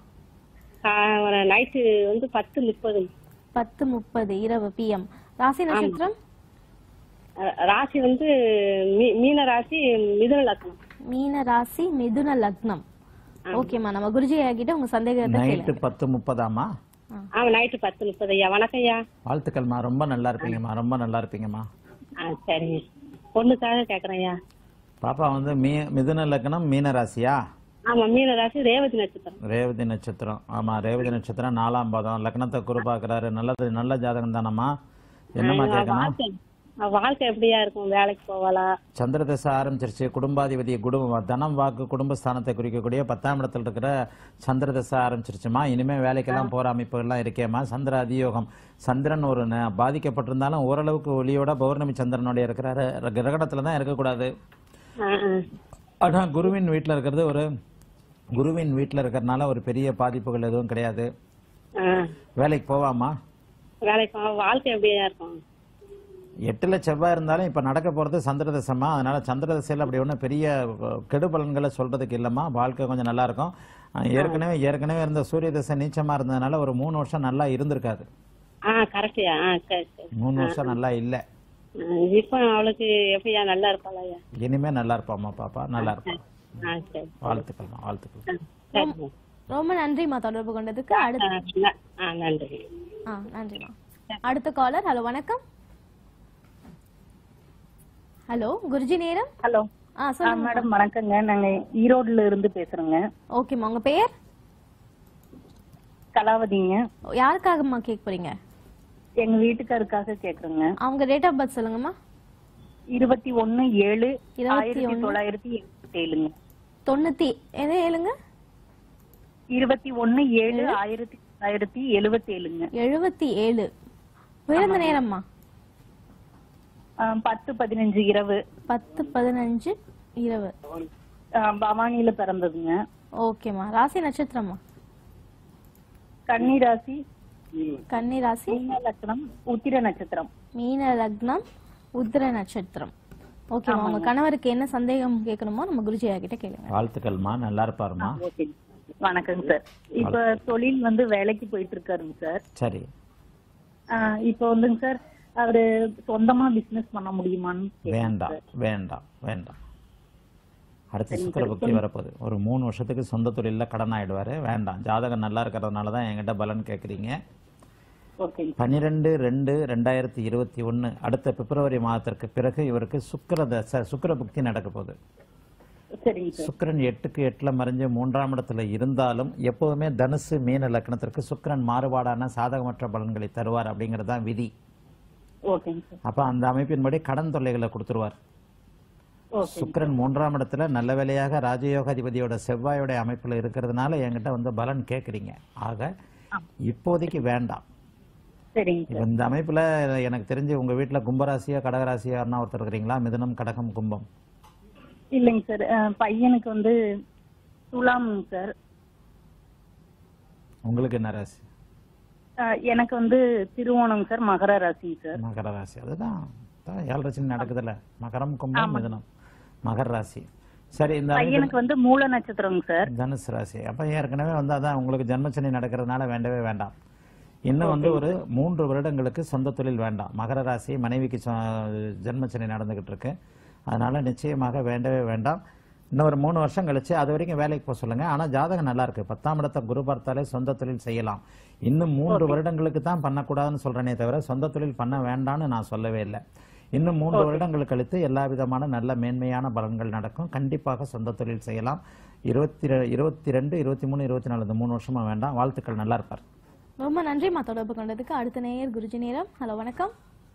நைட்டு வந்து பத்து முப்பது பத்து முப்பது இரவு பிஎம் ராசி நட்சத்திரம் அஹ், ராசி வந்து மீ- மீன ராசி மிதுன லக்னம் மீன ராசி மிதுன லக்னம் ஓகேம்மா நம்ம குருஜி கிட்ட உங்க சந்தேகத்தை நைட்டு கேளுங்க பத்து முப்பதாமா ஆமா நைட்டு பத்து முப்பது ஐயா வணக்கம் ஐயா வாழ்த்துக்கள்மா ரொம்ப நல்லா இருப்பீங்கம்மா ரொம்ப நல்லா இருப்பீங்கம்மா ஆ சரிங்க பொண்ணுக்காக கேக்குறேன் ஐயா பாப்பா வந்து மீ மிதுன லக்னம் மீன ராசியா ஆமா மீன ராசி ரேவதி நட்சத்திரம் ரேவதி நட்சத்திரம் ஆமா ரேவதி நட்சத்திரம் நாலாம் பாதம் லக்னத்தை குரு பார்க்கறாரு நல்லது நல்ல ஜாதகம் தானம்மா என்னம்மா கேட்கணும் வாழ்க்கை அஹ், வாழ்க்கை எப்படியா இருக்கும் வேலைக்கு போவாளா சந்திர தசை ஆரம்பிச்சிருச்சு குடும்பாதிபதி குடும்பம் தனம் வாக்கு குடும்பஸ்தானத்தை குறிக்கக்கூடிய பத்தாம் இடத்துல இருக்கிற சந்திர தசை ஆரம்பிச்சிருச்சுமா இனிமே வேலைக்கெல்லாம் போற அமைப்புகள்லாம் இருக்கேம்மா சந்திர அதியோகம் சந்திரன் ஒரு ந- பாதிக்கப்பட்டிருந்தாலும் ஓரளவுக்கு ஒளியோட பௌர்ணமி சந்திரனோட இருக்கிறாரு கிரகணத்துல தான் இருக்கக்கூடாது ஆ, ஆ. ஆனா குருவின் வீட்டில் இருக்கிறது ஒரு குருவின் வீட்டில் இருக்கிறதுனால ஒரு பெரிய பாதிப்புகள் எதுவும் கிடையாது ஆ. வேலைக்கு போவாமா வேலைக்கு போவா வாழ்க்கை எப்படியா இருக்கும் எட்டுல செவ்வாய் இருந்தாலும் இப்ப நடக்க போறது சந்திர தசமா அதனால சந்திர தசையில் அப்படி ஒன்றும் பெரிய அஹ், கெடு பலன்களை சொல்றதுக்கு இல்லம்மா வாழ்க்கை கொஞ்சம் நல்லா இருக்கும் அஹ், ஏற்கனவே ஏற்கனவே இருந்த சூரிய தசை நீச்சமா இருந்ததுனால ஒரு மூணு வருஷம் நல்லா இருந்திருக்காது ஆ கரெக்டியா ஆ சரி சரி மூணு வருஷம் நல்லா இல்ல ஆ, இப்போ அவளுக்கு எப்படியா நல்லா இருப்பாளா ஐயா இனிமே நல்லா இருப்பாம்மா பாப்பா நல்லா இருப்பா ஆ சரி வாழ்த்துக்கள்மா வாழ்த்துக்கள் ஆ, சரிங்க ரொம்ப நன்றிம்மா தொடர்பு கொண்டதுக்கு ஆ, அடுத்த ந- ஆ நன்றி ஆ நன்றிம்மா அடுத்த காலர் ஹலோ வணக்கம் ஹலோ குருஜி நேரம் ஹலோ ஆ சொல்லுங்க மேடம் வணக்கங்க நாங்க ஈரோடுல இருந்து பேசுறோங்க ஓகேம்மா உங்க பெயர் கலாவதிங்க யாருக்காகம்மா கேட்க போறீங்க எங்க வீட்டுக்காருக்காக கேக்குறேங்க அவங்க டேட் ஆஃப் பர்த் சொல்லுங்கம்மா இருபத்தி ஒண்ணு ஏழு இருபத்தி ஆயிரத்தி ஒண்ணு. தொள்ளாயிரத்தி எழுபத்தி ஏழுங்க தொண்ணூத்தி எது ஏழுங்க இருபத்தி ஒண்ணு ஏழு ஆயிரத்தி தொள்ளாயிரத்தி எழுபத்தி ஏழுங்க எழுபத்தி ஏழு பிறந்த நேரம்மா ஆஹ் பத்து பதினஞ்சு இரவு பத்து பதினஞ்சு இரவு ஆஹ் பவானியில பிறந்ததுங்க ஓகேம்மா ராசி நட்சத்திரம்மா கன்னி ராசி கன்னி ராசி மீன லக்னம் உத்திர நட்சத்திரம் மீன லக்னம் உத்திர நட்சத்திரம் ஓகேம்மா உங்க கணவருக்கு என்ன சந்தேகம் கேட்கணுமோ நம்ம குருஜி கிட்ட கேளுங்க வாழ்த்துக்கள்மா நல்லா இருப்பாருமா ஓகே வணக்கங்க சார் இப்ப தொழில் வந்து வேலைக்கு போயிட்டு இருக்காருங்க சார் சரி ஆஹ் இப்ப வந்துங்க சார் அவரு சொந்தமா பிசினஸ் பண்ண முடியுமான்னு கேக்குறேன் வேண்டாம் சார். வேண்டாம் வேண்டாம் அடுத்த சுக்கர புக்தி வரப்போகுது ஒரு மூணு வருஷத்துக்கு சொந்த தொழிலில் கடன் ஆயிடுவாரு வேண்டாம் ஜாதகம் நல்லா இருக்கிறதுனால தான் என்கிட்ட பலன் கேட்குறீங்க ஓகேங்க பன்னிரெண்டு ரெண்டு ரெண்டாயிரத்தி இருபத்தி ஒன்று அடுத்த பிப்ரவரி மாதத்திற்கு பிறகு இவருக்கு சுக்கிர தசை சுக்கிர புக்தி நடக்க போகுது சரிங்க சார் சுக்கிரன் எட்டுக்கு எட்டுல மறைஞ்சு மூன்றாம் இடத்துல இருந்தாலும் எப்போதுமே தனுசு மீன லக்னத்திற்கு சுக்கிரன் மாறுபாடான சாதகமற்ற பலன்களை தருவார் அப்படிங்கிறது தான் விதி ஓகேங்க சார் அப்ப அந்த அமைப்பின்படி கடன் தொல்லைகளை கொடுத்துருவார் ஓகே சுக்கிரன் மூன்றாம் இடத்துல நல்ல வேலையாக ராஜயோகாதிபதியோட செவ்வாயோட அமைப்புல இருக்கிறதுனால என்கிட்ட வந்து பலன் கேட்குறீங்க ஆக இப்போதைக்கு வேண்டாம் சரிங்க இப்ப இந்த அமைப்புல எனக்கு தெரிஞ்சு உங்க வீட்டுல கும்பராசியா கடகராசியார்னா ஒருத்தர் இருக்கிறீங்களா மிதுனம் கடகம் கும்பம் இல்லைங்க சார் அஹ் பையனுக்கு வந்து துலாம்ங்க சார் உங்களுக்கு என்ன ராசி அஹ் எனக்கு வந்து திருவோணம் சார் மகர ராசிங்க சார் மகர ராசி அதுதான் அதான் ஏழரை சனி நடக்குதுல்ல மகரம் கும்பம் மிதுனம் மகர ராசி சரி இந்த அமைப்பின் பையனுக்கு வந்து மூல நட்சத்திரங்க சார் தனுசு ராசி அப்ப ஏற்கனவே வந்து அதான் உங்களுக்கு ஜென்மசனி நடக்கிறதுனால வேண்டவே வேண்டாம் இன்னும் வந்து ஒரு மூன்று வருடங்களுக்கு சொந்த தொழில் வேண்டாம் மகர ராசி மனைவிக்கு சொ- ஜென்மசனி நடந்துகிட்டு இருக்கு அதனால நிச்சயமாக வேண்டவே வேண்டாம் இன்னும் ஒரு மூணு வருஷம் கழிச்சு அது வரைக்கும் வேலைக்கு போக சொல்லுங்க ஆனா ஜாதகம் நல்லா இருக்கு பத்தாம் இடத்தை குரு பார்த்தாலே சொந்த தொழில் செய்யலாம் இன்னும் மூன்று வருடங்களுக்கு தான் பண்ணக்கூடாதுன்னு சொல்றேனே தவிர சொந்த தொழில் பண்ண வேண்டாம்னு நான் சொல்லவே இல்லை இன்னும் மூன்று வருடங்கள் கழித்து எல்லா விதமான நல்ல மேன்மையான பலன்கள் நடக்கும் கண்டிப்பாக சொந்த தொழில் செய்யலாம் இருபத்தி ரெ- இருபத்தி ரெண்டு இருபத்தி மூணு இருபத்தி நாலு இந்த மூணு வருஷமா வேண்டாம் வாழ்த்துக்கள் நல்லா இருப்பார் ரொம்ப நன்றிம்மா தொடர்பு கொண்டதுக்கு அடுத்த நேயர் குருஜி நேரம் ஹலோ வணக்கம்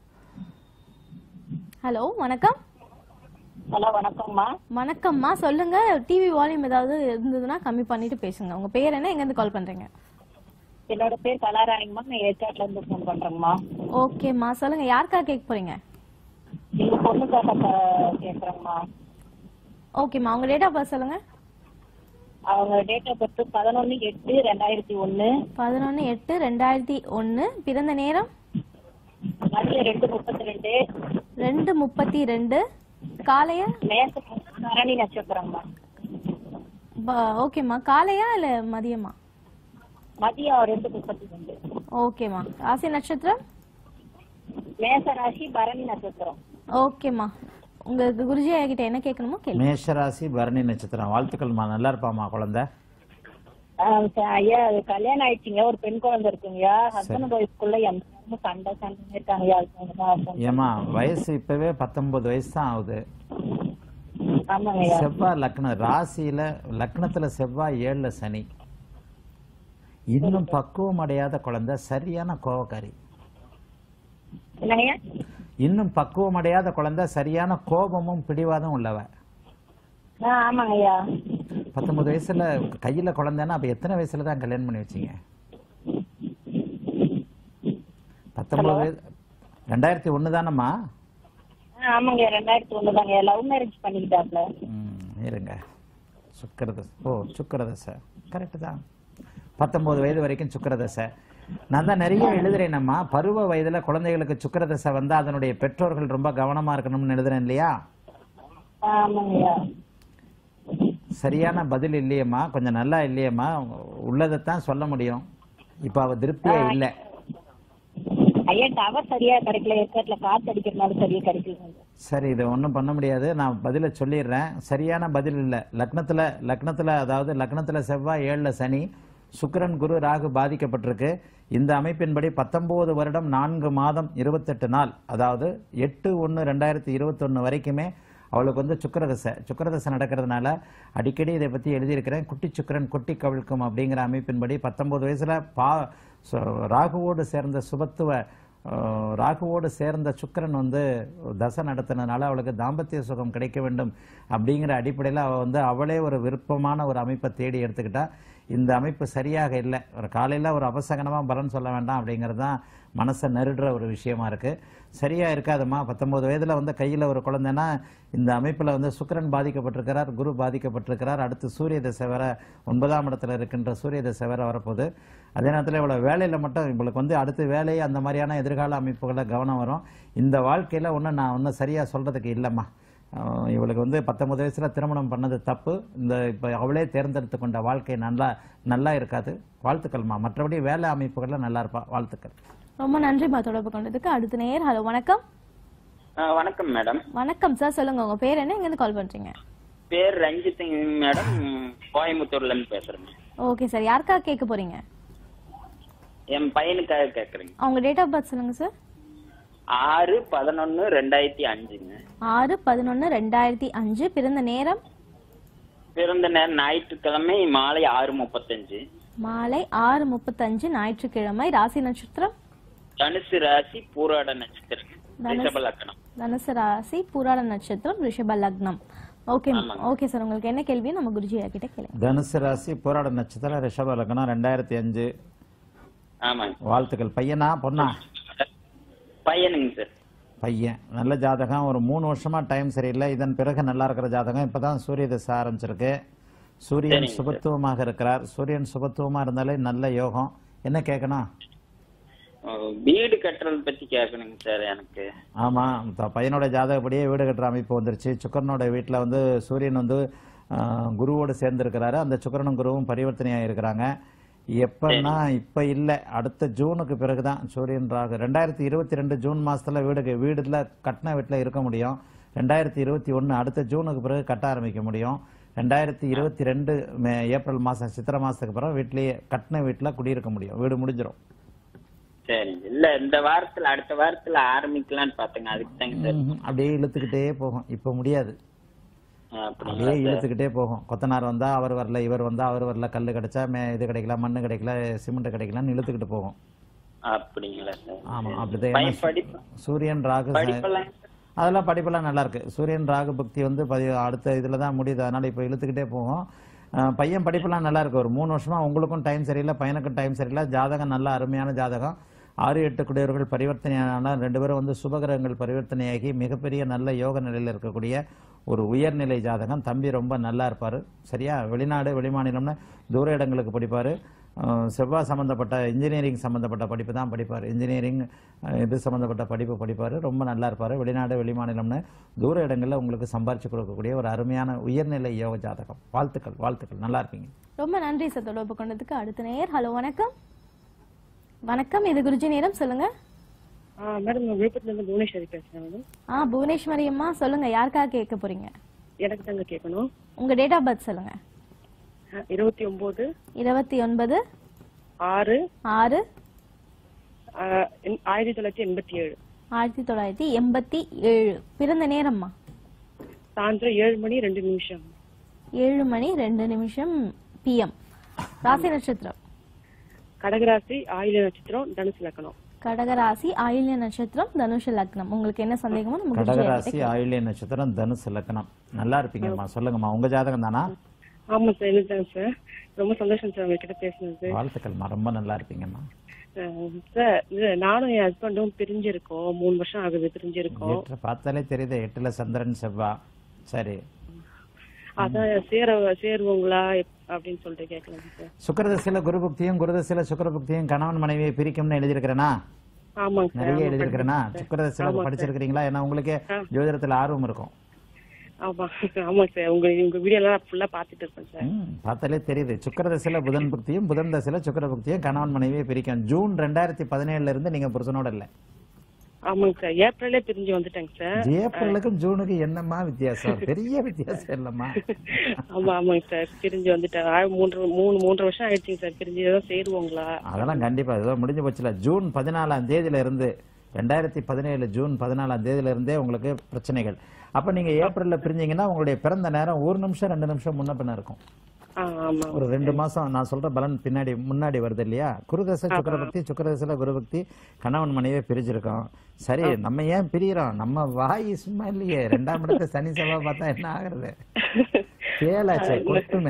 ஹலோ வணக்கம் ஹலோ வணக்கம்மா வணக்கம்மா சொல்லுங்க டிவி வால்யூம் ஏதாவது இருந்ததுன்னா கம்மி பண்ணிட்டு பேசுங்க உங்க பேர் என்ன எங்க இருந்து கால் பண்றீங்க என்னோட பேர் கலாராணிங்கம்மா நான் ஏற்காட்டுல இருந்து ஃபோன் பண்றேங்கம்மா ஓகேம்மா சொல்லுங்க யாருக்கா கேட்க போறீங்க எங்க பொண்ணுக்காக கேக்குறேங்கம்மா ஓகேம்மா உங்க டேட் ஆஃப் பர்த் சொல்லுங்க அவங்க டேட் ஆஃப் பர்த் பதினொன்னு எட்டு ரெண்டாயிரத்தி ஒண்ணு பதினொன்னு எட்டு ரெண்டாயிரத்தி ஒன்னு பிறந்த நேரம் மதியம் ரெண்டு முப்பத்தி ரெண்டு ரெண்டு முப்பத்தி ரெண்டு காலைய மேச பரணி நட்சத்திரம்மா ப- ஓகேம்மா காலையா இல்ல மதியமா மதியம் ரெண்டு முப்பத்தி ரெண்டு ஓகேம்மா ராசி நட்சத்திரம் மேச ராசி பரணி நட்சத்திரம் ஓகேம்மா உங்களுக்கு குருஜி ஐயா கிட்ட என்ன கேட்கணுமோ கேள்வி மேஷராசி பரணி நட்சத்திரம் வாழ்த்துக்கள்மா நல்லா இருப்பாமா குழந்தை ஆஹ் ச- ஐயா அது கல்யாணம் ஆயிடுச்சுங்க ஒரு பெண் குழந்தை இருக்குங்கய்யா ஹஸ்பண்ட் ஒய்ஃப்குள்ள எந்த நேரமும் சண்டை சண்டை இருக்காங்கய்யா அதுக்கு தான் phone ஏமா வயசு இப்பவே பத்தொன்பது வயசு தான் ஆகுது ஆமாங்கய்யா செவ்வாய் லக்னம் ராசியில லக்னத்துல செவ்வாய் ஏழுல சனி இன்னும் பக்குவம் அடையாத குழந்தை சரியான கோவக்காரி என்னங்கய்யா இன்னும் பக்குவம் அடையாத குழந்தை சரியான கோபமும் பிடிவாதம் உள்ளவ ஆ ஆமாங்கய்யா பத்தொன்பது வயசுல கையில குழந்தைன்னா அப்ப எத்தனை வயசுல தான் கல்யாணம் பண்ணி வச்சீங்க பத்தொன்பது வயசு ரெண்டாயிரத்தி ஒண்ணு தானம்மா ஆ, ஆமாங்கய்யா ரெண்டாயிரத்தி ஒண்ணுதாங்க லவ் மேரேஜ் பண்ணிக்கிட்டாப்ல ம், இருங்க சுக்கரதசை ஓ சுக்கரதசை கரெக்டு தான் பத்தொன்பது வயது வரைக்கும் சுக்கரதசை நான் தான் நிறைய எழுதுறேனம்மா பருவ வயதுல குழந்தைகளுக்கு சுக்கரதசை வந்தா அதனுடைய பெற்றோர்கள் ரொம்ப கவனமா இருக்கணும்னு எழுதுறேன் இல்லையா ஆ, ஆமாங்கய்யா சரியான பதில் இல்லையேம்மா கொஞ்சம் நல்லா இல்லையேம்மா உள்ளதைத்தான் சொல்ல முடியும் இப்ப அவ திருப்தியா இல்ல ஐயா டவர் சரியா கிடைக்கல ஏற்காட்டுல காத்து அடிக்கிறதுனால சரியா கிடைக்கல சரி இதை ஒன்றும் பண்ண முடியாது நான் பதிலை சொல்லிடுறேன் சரியான பதில் இல்லை லக்னத்துல லக்னத்துல அதாவது லக்னத்துல செவ்வாய் ஏழுல சனி சுக்கிரன் குரு ராகு பாதிக்கப்பட்டிருக்கு இந்த அமைப்பின்படி பத்தொன்பது வருடம் நான்கு மாதம் இருபத்தெட்டு நாள் அதாவது எட்டு ஒன்று ரெண்டாயிரத்தி இருபத்தொன்று வரைக்குமே அவளுக்கு வந்து சுக்கிரதசை சுக்கிரதசை நடக்கிறதுனால அடிக்கடி இதை பற்றி எழுதியிருக்கிறேன் குட்டி சுக்கிரன் கொட்டி கவிழ்க்கும் அப்படிங்கிற அமைப்பின்படி பத்தொன்பது வயசுல பா சு- ராகுவோடு சேர்ந்த சுபத்துவ அஹ், ராகுவோடு சேர்ந்த சுக்கிரன் வந்து தசை நடத்தினதுனால அவளுக்கு தாம்பத்திய சுகம் கிடைக்க வேண்டும் அப்படிங்கிற அடிப்படையில் அவள் வந்து அவளே ஒரு விருப்பமான ஒரு அமைப்பை தேடி எடுத்துக்கிட்டா இந்த அமைப்பு சரியாக இல்லை ஒரு காலையில் ஒரு அபசகனமாக பலன் சொல்ல வேண்டாம் அப்படிங்கிறது தான் மனசை நெருடுற ஒரு விஷயமா இருக்கு சரியா இருக்காதும்மா பத்தொன்பது வயதுல வந்து கையில் ஒரு குழந்தைன்னா இந்த அமைப்பில் வந்து சுக்கிரன் பாதிக்கப்பட்டிருக்கிறார் குரு பாதிக்கப்பட்டிருக்கிறார் அடுத்து சூரிய தசை வேற ஒன்பதாம் இடத்துல இருக்கின்ற சூரிய தசை வேற வரப்போகுது அதே நேரத்தில் இவ்வளோ வேலையில் மட்டும் இவளுக்கு வந்து அடுத்து வேலை அந்த மாதிரியான எதிர்கால அமைப்புகளில் கவனம் வரும் இந்த வாழ்க்கையில் ஒன்றும் நான் ஒன்றும் சரியாக சொல்கிறதுக்கு இல்லைம்மா அஹ் இவளுக்கு வந்து பத்தொன்பது வயசுல திருமணம் பண்ணது தப்பு இந்த இப்போ அவளே தேர்ந்தெடுத்து கொண்ட வாழ்க்கை நல்லா நல்லா இருக்காது வாழ்த்துக்கள்மா மற்றபடி வேலை அமைப்புகளில் நல்லா இருப்பா வாழ்த்துக்கள் ரொம்ப நன்றிம்மா தொடர்பு கொண்டதுக்கு அடுத்த நேயர் ஹலோ வணக்கம் வணக்கம் மேடம் வணக்கம் சார் சொல்லுங்க உங்க பேர் என்ன எங்க இருந்து கால் பண்றீங்க பேர் ரஞ்சித் மேடம் கோயம்புத்தூர்ல இருந்து பேசுறேன் ஓகே சார் யாருக்காக கேட்க போறீங்க என் பையனுக்காக கேக்குறேங்க அவங்க டேட் ஆஃப் பர்த் சொல்லுங்க சார் ஆறு பதினொன்னு ரெண்டாயிரத்தி அஞ்சுங்க ஆறு பதினொன்னு ரெண்டாயிரத்தி அஞ்சு பிறந்த நேரம் பிறந்த நேரம் ஞாயிற்றுக்கிழமை மாலை ஆறு முப்பத்தஞ்சு மாலை ஆறு முப்பத்தஞ்சு ஞாயிற்றுக்கிழமை ராசி நட்சத்திரம் தனுசு ராசி பூராட நட்சத்திரம் தனுசு. ரிஷப லக்னம் தனுசு ராசி பூராட நட்சத்திரம் ரிஷப லக்னம் ஓகே ஓகே சார் உங்களுக்கு என்ன கேள்வி நம்ம குருஜி கிட்ட கேளுங்க தனுசு ராசி போராட நட்சத்திரம் ரிஷப லக்னம் ரெண்டாயிரத்தி அஞ்சு ஆமாங்க வாழ்த்துக்கள் பையனா பொண்ணா பையனுங்க சார் பையன் நல்ல ஜாதகம் ஒரு மூணு வருஷமா டைம் சரியில்லை இதன் பிறகு நல்லா இருக்கிற ஜாதகம் இப்பதான் சூரிய தசை ஆரம்பிச்சிருக்கு சூரியன் சரிங்க சார். சுபத்துவமாக இருக்கிறார் சூரியன் சுபத்துவமா இருந்தாலே நல்ல யோகம் என்ன கேட்கணும் அஹ், வீடு கட்டுறத பத்தி கேட்கணுங்க சார் எனக்கு ஆமா த- பையனோட ஜாதகப்படியே வீடு கட்டுற அமைப்பு வந்துருச்சு சுக்கரனோட வீட்டில் வந்து சூரியன் வந்து ஆஹ், குருவோடு சேர்ந்திருக்கிறாரு அந்த சுக்கிரனும் குருவும் பரிவர்த்தனையாக இருக்கிறாங்க எப்பன்னா இப்ப இல்ல அடுத்த ஜூனுக்கு பிறகுதான் சூரியன் ராகு ரெண்டாயிரத்தி இருபத்தி ரெண்டு ஜூன் மாசத்துல வீடு வீடுல கட்டின வீட்டுல இருக்க முடியும் ரெண்டாயிரத்தி இருபத்தி ஒன்னு அடுத்த ஜூனுக்கு பிறகு கட்ட ஆரம்பிக்க முடியும் ரெண்டாயிரத்தி இருபத்தி ரெண்டு மே- ஏப்ரல் மாசம் சித்திரை மாசத்துக்கு பிறகு வீட்லயே கட்டின வீட்டுல குடியிருக்க முடியும் வீடு முடிஞ்சிரும் சரிங்க இல்ல இந்த வாரத்துல அடுத்த வாரத்துல ஆரம்பிக்கலாம்னு பாத்தேங்க அதுக்கு தாங்க சார் ம்ஹும். அப்படியே இழுத்துக்கிட்டே போகும் இப்ப முடியாது அப்படிங்களா அப்படியே சார் இழுத்துக்கிட்டே போகும் கொத்தனார் வந்தா அவர் வரல இவர் வந்தா அவர் வரல கல்லு கிடைச்சா மே இது கிடைக்கல மண்ணு கிடைக்கல சிமெண்ட் கிடைக்கலன்னு இழுத்துக்கிட்டு போகும் அப்படிங்களா சார் ஆமா அப்படிதான் பையன் ஏன்னா படிப்பு சூரியன் ராகு ச- படிப்பெல்லாம் அதெல்லாம் படிப்பெல்லாம் நல்லா இருக்கு சூரியன் ராகு பக்தி வந்து பதி அடுத்த இதுல தான் முடியுது அதனால இப்போ இழுத்துக்கிட்டே போகும் அஹ் பையன் படிப்பெல்லாம் நல்லா இருக்கு ஒரு மூணு வருஷமா உங்களுக்கும் டைம் சரியில்லை பையனுக்கும் டைம் சரியில்லை ஜாதகம் நல்ல அருமையான ஜாதகம் ஆறு எட்டு குடியவர்கள் பரிவர்த்தனையான ரெண்டு பேரும் வந்து சுபகிரகங்கள் பரிவர்த்தனையாகி மிகப்பெரிய நல்ல யோக நிலையில் இருக்கக்கூடிய ஒரு உயர்நிலை ஜாதகம் தம்பி ரொம்ப நல்லா இருப்பாரு சரியா வெளிநாடு வெளிமாநிலம்னு தூர இடங்களுக்கு படிப்பாரு அஹ் செவ்வாய் சம்பந்தப்பட்ட இன்ஜினியரிங் சம்பந்தப்பட்ட படிப்பு தான் படிப்பார் இன்ஜினியரிங் அஹ் இது சம்பந்தப்பட்ட படிப்பு படிப்பார் ரொம்ப நல்லா இருப்பார் வெளிநாடு வெளிமாநிலம்னு தூர இடங்களில் உங்களுக்கு சம்பாரிச்சு கொடுக்கக்கூடிய ஒரு அருமையான உயர்நிலை யோக ஜாதகம் வாழ்த்துக்கள் வாழ்த்துக்கள் நல்லா இருப்பீங்க ரொம்ப நன்றி சார் தொடர்பு கொண்டதுக்கு அடுத்த நேயர் ஹலோ வணக்கம் வணக்கம் இது குருஜி நேரம் சொல்லுங்க மேடம் நான் விழுப்புரத்துல இருந்து புவனேஸ்வரி பேசுறேன் மேடம் ஆ புவனேஸ்வரி அம்மா சொல்லுங்க யாருக்காக கேட்க போறீங்க எனக்கு தாங்க கேட்கணும் உங்க டேட் ஆஃப் பர்த் சொல்லுங்க அஹ், இருபத்தி ஒன்பது இருபத்தி ஒன்பது ஆறு ஆறு அஹ், எண்- ஆயிரத்தி தொள்ளாயிரத்தி எண்பத்தி ஏழு ஆயிரத்தி தொள்ளாயிரத்தி எண்பத்தி ஏழு பிறந்த நேரம்மா சாயந்தரம் ஏழு மணி ரெண்டு நிமிஷம் ஏழு மணி ரெண்டு நிமிஷம் பிஎம் ராசி நட்சத்திரம் கடகராசி ஆயில நட்சத்திரம் தனுசு லக்கணம் கடகராசி ஆயில்ய நட்சத்திரம் தனுஷ லக்னம் உங்களுக்கு என்ன சந்தேகமோ நம்ம குருஜி கடகராசி ஐயாகிட்ட கேட்கலாம். ஆயில்ய நட்சத்திரம் தனுசு லக்கணம் நல்லா இருப்பீங்கம்மா சொல்லுங்கம்மா உங்க ஜாதகம் தானா ஆமா சார் என்னதான் சார் ரொம்ப சந்தோஷம் சார் உங்ககிட்ட பேசுனது வாழ்த்துக்கள்மா ரொம்ப நல்லா இருப்பீங்கம்மா அஹ், சார் இது நானும் என் ஹஸ்பண்டும் பிரிஞ்சிருக்கோம் மூணு வருஷம் ஆகுது பிரிஞ்சிருக்கோம் எட்டு பார்த்தாலே தெரியுது எட்டுல சந்திரன் செவ்வா சரி அதான் சேர சேருவோங்களா எப்- அப்படின்னு சொல்லிட்டு கேட்கலாம் சார் சுக்கரதசையில குரு புக்தியும் குருதசையில சுக்கர புக்தியும் கணவன் மனைவியை பிரிக்கும்னு எழுதியிருக்கிறேனா ஆமாங்க சார் நிறைய ஆமா, எழுதியிருக்கிறேனா படிச்சிருக்கேன் சார். சுக்கரதசையில ஆமாங்க சார். படிச்சிருக்கிறீங்களா ஏன்னா உங்களுக்கே ஆ. ஜோதிடத்துல ஆர்வம் இருக்கும் ஆமா ஆமாங்க சார் உங்க உங்க வீடியோ எல்லாம் ஃபுல்லா பாத்துட்டு இருப்பேன் சார் ம், பார்த்தாலே தெரியுது சுக்கர தசையில புதன் புக்தியும் புதன் தசையில சுக்கர புக்தியும் கணவன் மனைவியை பிரிக்கும் ஜூன் ரெண்டாயிரத்தி பதினேழுல இருந்து நீங்க புருஷனோட இல்ல ஆமாங்க சார் ஏப்ரலே பிரிஞ்சு வந்துட்டேங்க சார் ஏப்ரலுக்கும் ஜூனுக்கு என்னம்மா வித்தியாசம் பெரிய வித்தியாசம் இல்லம்மா ஆமா ஆமாங்க சார் பிரிஞ்சு வந்துட்டேன் ஆ, மூன்று மூணு மூன்று வருஷம் ஆயிடுச்சுங்க சார் பிரிஞ்சு ஏதாவது சேருவோங்களா அதெல்லாம் கண்டிப்பா ஏதோ முடிஞ்சு போச்சுல ஜூன் பதினாலாம் தேதியில இருந்து ரெண்டாயிரத்தி பதினேழு ஜூன் பதினாலாம் தேதியில இருந்தே உங்களுக்கு பிரச்சனைகள் அப்ப நீங்க ஏப்ரல்ல பிரிஞ்சீங்கன்னா உங்களுடைய பிறந்த நேரம் ஒரு நிமிஷம் ரெண்டு நிமிஷம் முன்ன பின்ன இருக்கும் ஆ, ஆமா ஒரு ரெண்டு மாசம் நான் சொல்ற பலன் பின்னாடி முன்னாடி வருது இல்லையா குருதசை சுக்கரபக்தி சுக்கரதசையில குருபக்தி கணவன் மனைவியே பிரிஞ்சிருக்கோம் சரி நம்ம ஏன் பிரியறோம் நம்ம வாய் சும்மா இல்லையே ரெண்டாம் இடத்தை சனி செவ்வாய் பார்த்தா என்ன ஆகுறது கேளாச்சே கொட்டுமே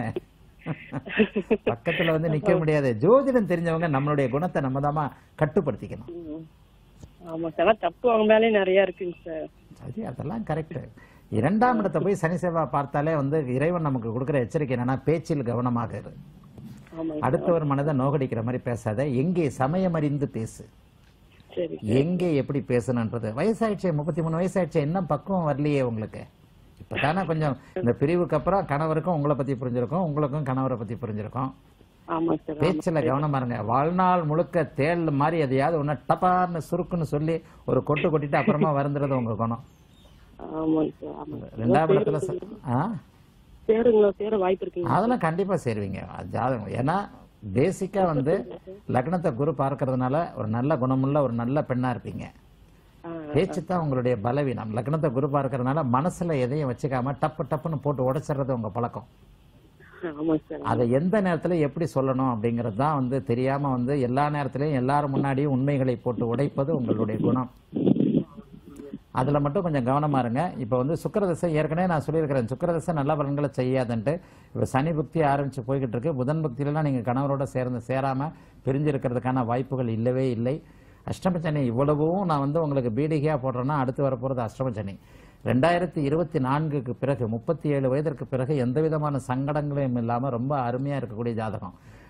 பக்கத்துல வந்து நிக்க முடியாது ஜோதிடம் தெரிஞ்சவங்க நம்மளுடைய குணத்தை நம்ம தாமா கட்டுப்படுத்திக்கணும் ம். ஆமா சார் ஆனா தப்பு அவங்க மேலே நிறைய இருக்குங்க சார் சரி அதெல்லாம் கரெக்ட் இரண்டாம் இடத்தை போய் சனி செவ்வாய் பார்த்தாலே வந்து இறைவன் நமக்கு கொடுக்குற எச்சரிக்கை என்னன்னா பேச்சில் கவனமாக இரு ஆமாங்க அடுத்தவர் மனதை நோகடிக்கிற மாதிரி பேசாத எங்கே சமயம் அறிந்து பேசு சரி எங்கே எப்படி பேசணுன்றது வயசாயிடுச்சு முப்பத்தி மூணு வயசாயிடுச்சு என்ன பக்குவம் வரலையே உங்களுக்கு இப்பதானே கொஞ்சம் இந்த பிரிவுக்கு அப்புறம் கணவருக்கும் உங்களை பத்தி புரிஞ்சிருக்கும் உங்களுக்கும் கணவரை பத்தி புரிஞ்சிருக்கும் ஆமாங்க சார் ஆமா. பேச்சுல கவனமா இருங்க வாழ்நாள் முழுக்க தேள் மாதிரி எதையாவது ஒண்ணு டப்பார்னு சுருக்குன்னு சொல்லி ஒரு கொட்டு கொட்டிட்டு அப்புறமா வருந்துறது உங்க குணம் ஆமாங்க சார் ஆமாங்க ரெண்டாம் இடத்துல ச- ஆ சேருங்களா சேர வாய்ப்பு இருக்குங்க அதெல்லாம் கண்டிப்பா சேருவீங்க அது ஜாதகம் ஏன்னா பேசிக்கா வந்து லக்னத்தை குரு பார்க்கறதுனால ஒரு நல்ல குணமுள்ள ஒரு நல்ல பெண்ணா இருப்பீங்க பேச்சு தான் உங்களுடைய பலவீனம் லக்னத்தை குரு பார்க்கறதுனால மனசுல எதையும் வச்சுக்காம டப்பு டப்புன்னு போட்டு உடைச்சிடுறது உங்க பழக்கம் ஆமாங்க சார் அதை எந்த நேரத்துல எப்படி சொல்லணும் அப்படிங்கிறது தான் வந்து தெரியாம வந்து எல்லா நேரத்திலையும் எல்லாரும் முன்னாடியும் உண்மைகளை போட்டு உடைப்பது உங்களுடைய குணம் அதுல மட்டும் கொஞ்சம் கவனமா இருங்க இப்ப வந்து சுக்கிரதசை ஏற்கனவே நான் சொல்லியிருக்கிறேன் சுக்கிரதசை நல்ல பலன்களை செய்யாதுன்ட்டு இப்ப சனி புக்தி ஆரம்பிச்சு போய்கிட்டு இருக்கு புதன் புக்தியிலலாம் நீங்க கணவரோட சேர்ந்து சேராம பிரிஞ்சிருக்கிறதுக்கான வாய்ப்புகள் இல்லவே இல்லை அஷ்டமச்சனி இவ்வளவும் நான் வந்து உங்களுக்கு பீடிகையா போடுறேன்னா அடுத்து வரப்போறது அஷ்டமச்சனி ரெண்டாயிரத்தி இருபத்தி நான்குக்கு பிறகு முப்பத்தி ஏழு வயதிற்கு பிறகு எந்த விதமான சங்கடங்களையும் இல்லாம ரொம்ப அருமையா இருக்கக்கூடிய ஜாதகம்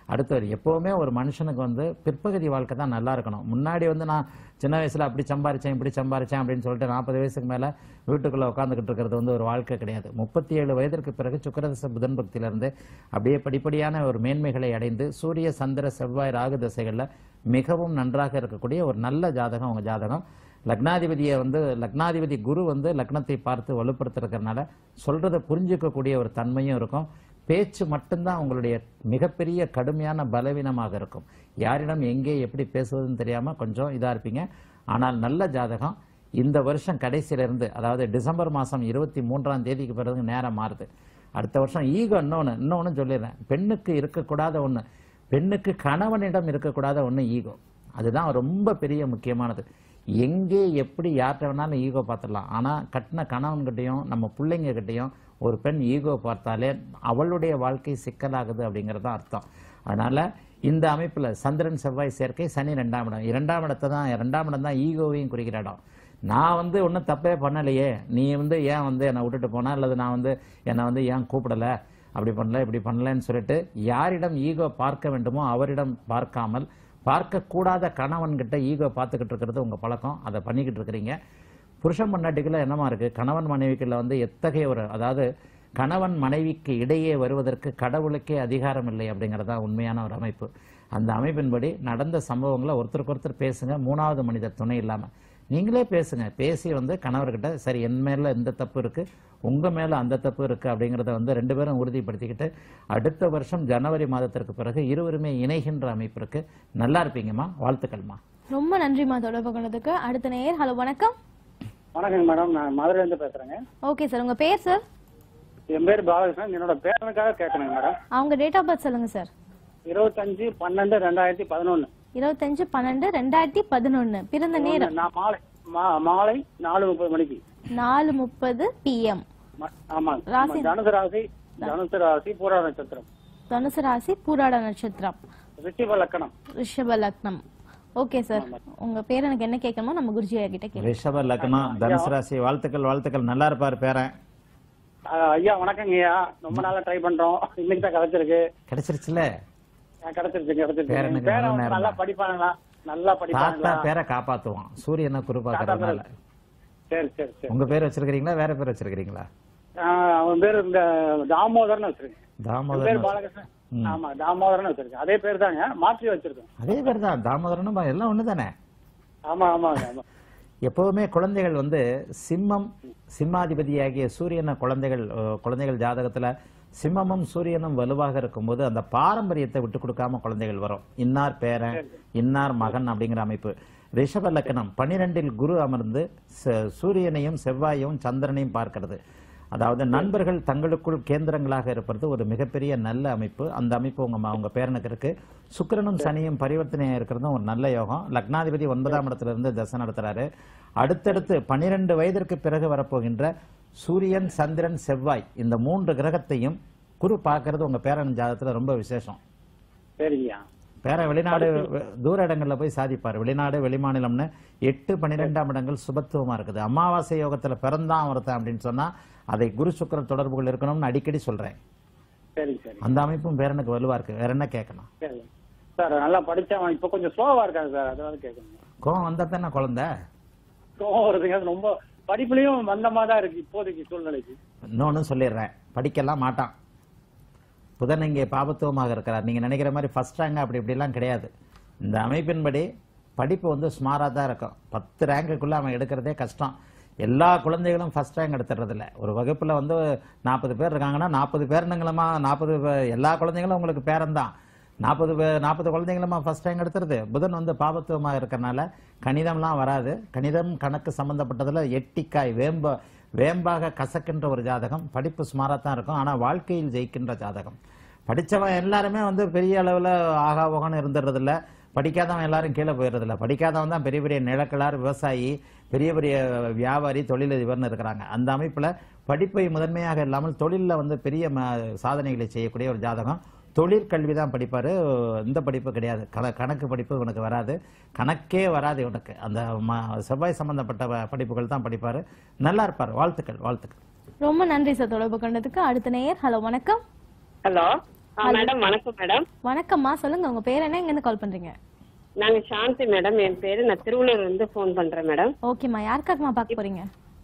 அடுத்தவர் எப்பவுமே ஒரு மனுஷனுக்கு வந்து பிற்பகுதி வாழ்க்கை தான் நல்லா இருக்கணும் முன்னாடி வந்து நான் சின்ன வயசுல அப்படி சம்பாரிச்சேன் இப்படி சம்பாரிச்சேன் அப்படின்னு சொல்லிட்டு நாற்பது வயசுக்கு மேல வீட்டுக்குள்ள உட்காந்துக்கிட்டு இருக்கிறது வந்து ஒரு வாழ்க்கை கிடையாது முப்பத்தி ஏழு வயதிற்கு பிறகு சுக்கரதச புதன் பக்தியிலிருந்து அப்படியே படிப்படியான ஒரு மேன்மைகளை அடைந்து சூரிய சந்திர செவ்வாய் ராகு திசைகள்ல மிகவும் நன்றாக இருக்கக்கூடிய ஒரு நல்ல ஜாதகம் உங்க ஜாதகம் லக்னாதிபதியை வந்து லக்னாதிபதி குரு வந்து லக்னத்தை பார்த்து வலுப்படுத்திருக்கிறதுனால சொல்றதை புரிஞ்சுக்கக்கூடிய ஒரு தன்மையும் இருக்கும் பேச்சு மட்டும்தான் உங்களுடைய மிகப்பெரிய கடுமையான பலவீனமாக இருக்கும் யாரிடம் எங்கே எப்படி பேசுவதுன்னு தெரியாம கொஞ்சம் இதா இருப்பீங்க ஆனால் நல்ல ஜாதகம் இந்த வருஷம் கடைசியில இருந்து அதாவது டிசம்பர் மாசம் இருபத்தி மூன்றாம் தேதிக்கு பிறகு நேரம் மாறுது அடுத்த வருஷம் ஈகோ இன்னொன்னு இன்னொன்னு சொல்லிடுறேன் பெண்ணுக்கு இருக்கக்கூடாத ஒண்ணு பெண்ணுக்கு கணவனிடம் இருக்கக்கூடாத ஒண்ணு ஈகோ அதுதான் ரொம்ப பெரிய முக்கியமானது எங்கே எப்படி யார்கிட்ட வேணாலும் ஈகோ பார்த்துடலாம் ஆனா கட்டின கணவன்கிட்டயும் நம்ம பிள்ளைங்க கிட்டயும் ஒரு பெண் ஈகோ பார்த்தாலே அவளுடைய வாழ்க்கை சிக்கலாகுது அப்படிங்கிறது தான் அர்த்தம் அதனால இந்த அமைப்புல சந்திரன் செவ்வாய் சேர்க்கை சனி ரெண்டாம் இடம் இரண்டாம் இடத்தை தான் இரண்டாம் இடம் தான் ஈகோவையும் குறிக்கிற இடம் நான் வந்து ஒன்றும் தப்பே பண்ணலையே நீ வந்து ஏன் வந்து என்னை விட்டுட்டு போனா அல்லது நான் வந்து என்னை வந்து ஏன் கூப்பிடல அப்படி பண்ணல இப்படி பண்ணலன்னு சொல்லிட்டு யாரிடம் ஈகோ பார்க்க வேண்டுமோ அவரிடம் பார்க்காமல் பார்க்கக்கூடாத கணவன்கிட்ட ஈகோ பார்த்துக்கிட்டு இருக்கிறது உங்க பழக்கம் அதை பண்ணிக்கிட்டு இருக்கிறீங்க புருஷன் பொண்டாட்டிக்குள்ள என்னமா இருக்கு கணவன் மனைவிக்குள்ள வந்து எத்தகைய ஒரு அதாவது கணவன் மனைவிக்கு இடையே வருவதற்கு கடவுளுக்கே அதிகாரம் இல்லை அப்படிங்கிறது தான் உண்மையான ஒரு அமைப்பு அந்த அமைப்பின்படி நடந்த சம்பவங்களை ஒருத்தருக்கு ஒருத்தர் பேசுங்க மூணாவது மனிதர் துணை இல்லாம நீங்களே பேசுங்க பேசி வந்து கணவர்கிட்ட சரி என் மேல இந்த தப்பு இருக்கு உங்க மேல அந்த தப்பு இருக்கு அப்படிங்கறத வந்து ரெண்டு பேரும் உறுதிப்படுத்திக்கிட்டு அடுத்த வருஷம் ஜனவரி மாதத்திற்கு பிறகு இருவருமே இணைகின்ற அமைப்பு இருக்கு நல்லா இருப்பீங்கம்மா வாழ்த்துக்கள்மா ரொம்ப நன்றிம்மா தொடர்பு கொண்டதுக்கு அடுத்த நேயர் ஹலோ வணக்கம் வணக்கங்க மேடம் நான் மதுரையில இருந்து பேசுறேங்க ஓகே சார் உங்க பேர் சார் என் பேர் பாலகிருஷ்ணன் என்னோட பேரனுக்காக கேட்கணுங்க மேடம் அவங்க டேட் ஆஃப் பர்த் சொல்லுங்க சார் இருபத்தஞ்சு பன்னெண்டு ரெண்டாயிரத்தி பதினொன்னு இருபத்தஞ்சு பன்னெண்டு ரெண்டாயிரத்தி பதினொன்னு பிறந்த நேரம் நான் மாலை மா- மாலை நாலு முப்பது மணிக்கு நாலு முப்பது பிஎம் ம- ஆமாங்க ராசி- ஆமா, தனுசு ராசி தனுசு ராசி பூரா நட்சத்திரம் தனுசு ராசி பூராட நட்சத்திரம் ரிஷிப லக்கணம் ரிஷப லக்னம் ஓகே சார் உங்க பேர் எனக்கு என்ன கேட்கணுமோ நம்ம குருஜி கிட்ட கேட்கலாம் ரிஷப லக்னம் தனுசு ராசி வாழ்த்துக்கள் வாழ்த்துக்கள் நல்லா இருப்பார் பேரன் ஆஹ், ஐயா வணக்கங்க ஐயா ரொம்ப நாளா ட்ரை பண்றோம் இன்னைக்கு தான் கிடைச்சிருக்கு கிடைச்சிருச்சுல ஆஹ், கிடைச்சிருச்சு கிடைச்சிருச்சு பேரனுக்கு பேரன் நல்ல நேரம் நல்லா தான். படிப்பாங்களா நல்லா தாத்தா படிப்பாங்களா பேரை காப்பாத்துவான் சூரியனை குறிப்பாக்குறதுனால சரி சரி சரி உங்க பேர் வச்சிருக்கீங்களா வேற பேர் வச்சிருக்கீங்களா ஆஹ், அவன் பேர் இந்த தாமோதர்னு வச்சிருக்கேன் என் தாமோதரன் பேர் வச்சு- பாலகிருஷ்ணன் ம். ஆமா தாமோதரன் வச்சிருக்கேன் அதே பேர் தாங்க மாற்றி வச்சிருக்கேன் அதே பேர் தான் தாமோதரனும் பா- எல்லாம் ஒண்ணுதானே ஆமா ஆமா ஆமா எப்பவுமே குழந்தைகள் வந்து சிம்மம் சிம்மாதிபதியாகிய சூரியனை குழந்தைகள் அஹ், குழந்தைகள் ஜாதகத்துல சிம்மமும் சூரியனும் வலுவாக இருக்கும்போது அந்த பாரம்பரியத்தை விட்டு கொடுக்காம குழந்தைகள் வரும் இன்னார் பேரன் இன்னார் மகன் அப்படிங்கிற அமைப்பு ரிஷப லக்கணம் பனிரெண்டில் குரு அமர்ந்து ச- சூரியனையும் செவ்வாயையும் சந்திரனையும் பார்க்கிறது அதாவது நண்பர்கள் தங்களுக்குள் கேந்திரங்களாக இருப்பது ஒரு மிகப்பெரிய நல்ல அமைப்பு அந்த அமைப்பு உங்க ம- உங்க பேரனுக்கு இருக்கு சுக்கிரனும் சனியும் பரிவர்த்தனையா இருக்கிறதும் ஒரு நல்ல யோகம் லக்னாதிபதி ஒன்பதாம் இடத்துல இருந்து தசை நடத்துறாரு அடுத்தடுத்து பனிரெண்டு வயதிற்கு பிறகு வரப்போகின்ற சூரியன் சந்திரன் செவ்வாய் இந்த மூன்று கிரகத்தையும் குரு பார்க்கறது உங்க பேரன் ஜாதகத்துல ரொம்ப விசேஷம் சரிங்கய்யா பேரன் வெளிநாடு வெ- தூர இடங்கள்ல போய் சாதிப்பார் வெளிநாடு வெளிமாநிலம்னு எட்டு பன்னிரெண்டாம் இடங்கள் சுபத்துவமா இருக்குது அமாவாசை யோகத்துல பிறந்தான் ஒருத்தன் அப்படின்னு சொன்னா அதை குரு சுக்கிர தொடர்புகள் இருக்கணும்னு அடிக்கடி சொல்றேன் சரிங்க சரி அந்த அமைப்பும் பேரனுக்கு வலுவா இருக்கு வேற என்ன கேட்கணும் சரி சார் நல்லா படிச்சவன் இப்ப கொஞ்சம் ஸ்லோவா இருக்காங்க சார் அதாவது கேட்கணும் கோவம் வந்தா தானே குழந்தை கோவம் வருதுங்க அது ரொம்ப படிப்புலயும் மந்தமா தான் இருக்கு இப்போதைக்கு சூழ்நிலைக்கு இன்னொன்னு சொல்லிடுறேன் படிக்கலாம் மாட்டான் புதன் இங்கே பாபத்துவமாக இருக்கிறார் நீங்க நினைக்கிற மாதிரி ஃபர்ஸ்ட் ரேங்க் அப்படி இப்படிலாம் கிடையாது இந்த அமைப்பின்படி படிப்பு வந்து ஸ்மாரா தான் இருக்கும் பத்து ரேங்குக்குள்ள அவன் எடுக்கிறதே கஷ்டம் எல்லா குழந்தைகளும் ஃபர்ஸ்ட் ரேங்க் எடுத்துறது இல்ல ஒரு வகுப்புல வந்து நாற்பது பேர் இருக்காங்கன்னா நாற்பது பேருனுங்களுமா நாற்பது எல்லா குழந்தைகளும் உங்களுக்கு பேரன்தான் நாற்பது நாற்பது குழந்தைங்களுமா ஃபர்ஸ்ட் ரேங்க் எடுத்துறது புதன் வந்து பாபத்துவமாக இருக்கறனால கணிதம்லாம் வராது கணிதம் கணக்கு சம்பந்தப்பட்டதுல எட்டிக்காய் வேம்ப வேம்பாக கசக்கின்ற ஒரு ஜாதகம் படிப்பு சுமாரா தான் இருக்கும் ஆனா வாழ்க்கையில் ஜெயிக்கின்ற ஜாதகம் படிச்சவன் எல்லாருமே வந்து பெரிய அளவுல ஆகா ஓகன்னு இருந்துறது இல்ல படிக்காதவன் எல்லாரும் கீழே போயிடுறது இல்ல படிக்காதவன் தான் பெரிய பெரிய நிலக்கலார் விவசாயி பெரிய பெரிய வியாபாரி தொழிலதிபர்னு இருக்கிறாங்க அந்த அமைப்புல படிப்பை முதன்மையாக இல்லாமல் தொழில்ல வந்து பெரிய ம- சாதனைகளை செய்யக்கூடிய ஒரு ஜாதகம் தொழிற்கல்வி தான் படிப்பாரு இந்த படிப்பு கிடையாது கண கணக்கு படிப்பு இவனுக்கு வராது கணக்கே வராது இவனுக்கு அந்த ம- செவ்வாய் சம்பந்தப்பட்ட ப- படிப்புகள் தான் படிப்பாரு நல்லா இருப்பார் வாழ்த்துக்கள் வாழ்த்துக்கள் ரொம்ப நன்றி சார் தொடர்பு கொண்டதுக்கு அடுத்த நேயர் ஹலோ வணக்கம் ஹலோ மேடம் வணக்கம் மேடம் வணக்கம்மா சொல்லுங்க உங்க பேர் என்ன எங்க இருந்து கால் பண்றீங்க நாங்க சாந்தி மேடம் என் பேரு நான் திருவள்ளூர்ல இருந்து ஃபோன் பண்றேன் மேடம் ஓகேம்மா யாருக்காகமா பார்க்க போறீங்க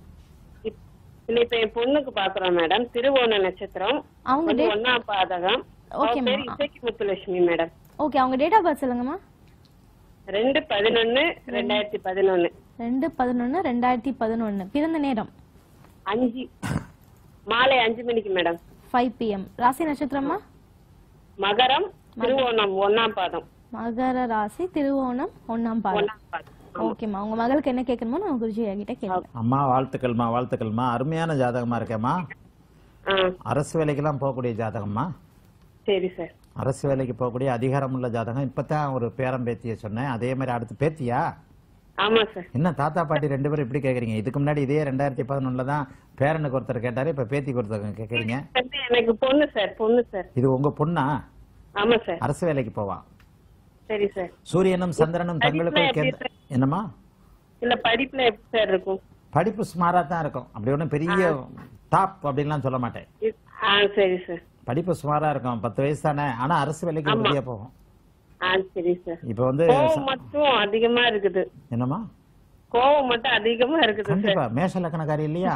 இல்ல இப்ப என் பொண்ணுக்கு பாக்குறோம் மேடம் திருவோண நட்சத்திரம் அவங்க வந்து date- ஒன்னாம் பாதகம் அவ ஓகேம்மா. பேரு இசைக்கு முத்துலட்சுமி மேடம் ஓகே அவங்க டேட் ஆஃப் பர்த் சொல்லுங்கம்மா ரெண்டு பதினொன்னு ரெண்டாயிரத்தி பதினொன்னு ரெண்டு பதினொன்னு ரெண்டாயிரத்தி பதினொன்னு பிறந்த நேரம் அஞ்சு மாலை அஞ்சு மணிக்கு மேடம் ஃபைவ் பிஎம் ராசி நட்சத்திரமா மகரம் திருவோணம் ஒன்னாம் பாதம் மகர ராசி திருவோணம் ஒண்ணாம் பாதம் ஒன்னாம் பாதம் ஓகேம்மா உங்க மகளுக்கு என்ன கேட்கணுமோ நான் குருஜி கிட்ட கேட்கலாம் அம்மா வாழ்த்துக்கள்மா வாழ்த்துக்கள்மா அருமையான ஜாதகமா இருக்கேம்மா ஆ அரசு வேலைக்கெல்லாம் போகக்கூடிய ஜாதகம்மா சரி சார் அரசு வேலைக்கு போகக்கூடிய அதிகாரமுள்ள ஜாதகம் இப்பதான் ஒரு பேரம் பேத்திய சொன்னேன் அதே மாதிரி அடுத்து பேத்தியா ஆமா சார் என்ன தாத்தா பாட்டி ரெண்டு பேரும் இப்படி கேக்குறீங்க இதுக்கு முன்னாடி இதே ரெண்டாயிரத்தி பதினொன்னுல தான் பேரனுக்கு ஒருத்தர் கேட்டாரு இப்ப பேத்திக்கு ஒருத்தர் கேக்குறீங்க வந்து எனக்கு பொண்ணு சார் பொண்ணு சார் இது உங்க பொண்ணா ஆமா சார் அரசு வேலைக்கு போவான் சரி சார் சூரியனும் சந்திரனும் தங்களுக்குள் படிப்புல கேந்திர என்னம்மா இல்ல படிப்புல எப்படி சார் இருக்கும் படிப்பு சுமாரா தான் இருக்கும் அப்படி ஒன்றும் பெரிய டாப் அப்படின்லாம் சொல்ல மாட்டேன் இ- ஆ சரி சார் படிப்பு சுமாரா இருக்கும் பத்து வயசு தானே ஆனா அரசு வேலைக்கு ஆமா. உறுதியா போகும் ஆ சரி சார் இப்ப வந்து கோவம் மட்டும் அதிகமா இருக்குது என்னம்மா கோவம் மட்டும் அதிகமா இருக்குது சார் கண்டிப்பா மேஷ லக்னக்காரி இல்லையா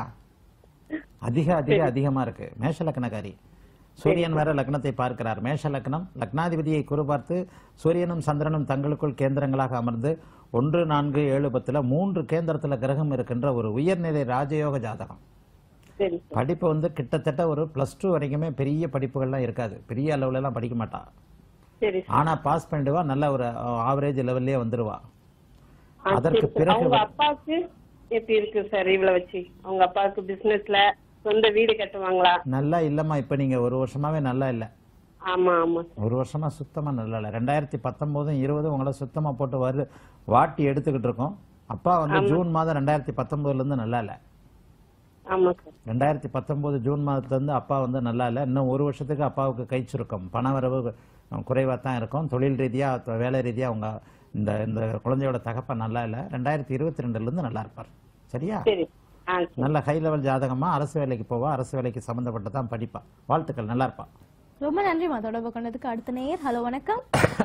அதிக அதிக அதிகமா இருக்கு மேஷ லக்னக்காரி சூரியன் வேற லக்னத்தை பார்க்கிறார் மேஷ லக்னம் லக்னாதிபதியை குறு பார்த்து சூரியனும் சந்திரனும் தங்களுக்குள் கேந்திரங்களாக அமர்ந்து ஒன்று நான்கு ஏழு பத்துல மூன்று கேந்திரத்துல கிரகம் இருக்கின்ற ஒரு உயர்நிலை ராஜயோக ஜாதகம் சரி சார் படிப்பு வந்து கிட்டத்தட்ட ஒரு பிளஸ் டூ வரைக்குமே பெரிய படிப்புகள்லாம் இருக்காது பெரிய அளவுல எல்லாம் படிக்க மாட்டா சரி சார் ஆனா பாஸ் பண்ணிடுவா நல்ல ஒரு ஆவரேஜ் லெவல்லயே வந்துருவா ஆ, அதற்கு சரி சார். பிறகு அவங்க அப்பாவுக்கு எப்படி இருக்கு சார் இவ்வளவு வச்சு அவங்க அப்பாவுக்கு பிசினஸ்ல சொந்த வீடு கட்டுவாங்களா நல்லா இல்லம்மா இப்ப நீங்க ஒரு வருஷமாவே நல்லா இல்ல ஆமா ஆமா ஒரு வருஷமா சுத்தமா நல்லா இல்ல ரெண்டாயிரத்தி பத்தொன்பதும் இருபதும் உங்களை சுத்தமா போட்டு வரு வாட்டி எடுத்துக்கிட்டு இருக்கோம் அப்பா வந்து ஜூன் மாதம் ரெண்டாயிரத்தி பத்தொன்பதுல இருந்து நல்லா இல்ல ஆமா சார் ரெண்டாயிரத்தி பத்தொன்பது ஜூன் மாதத்துல இருந்து அப்பா வந்து நல்லா இல்ல இன்னும் ஒரு வருஷத்துக்கு அப்பாவுக்கு கை சுருக்கம் பண வரவு குறைவா தான் இருக்கும் தொழில் ரீதியா த- வேலை ரீதியா அவங்க இந்த இந்த குழந்தையோட தகப்பன் நல்லா இல்ல ரெண்டாயிரத்தி இருபத்தி ரெண்டுல இருந்து நல்லா இருப்பார் சரியா சரி ஆ சரி நல்ல ஹை லெவல் ஜாதகமா அரசு வேலைக்கு போவா அரசு வேலைக்கு சம்பந்தப்பட்டதான் படிப்பா வாழ்த்துக்கள் நல்லா இருப்பா ரொம்ப நன்றிம்மா தொடர்பு கொண்டதுக்கு அடுத்த நேயர் ஹலோ வணக்கம்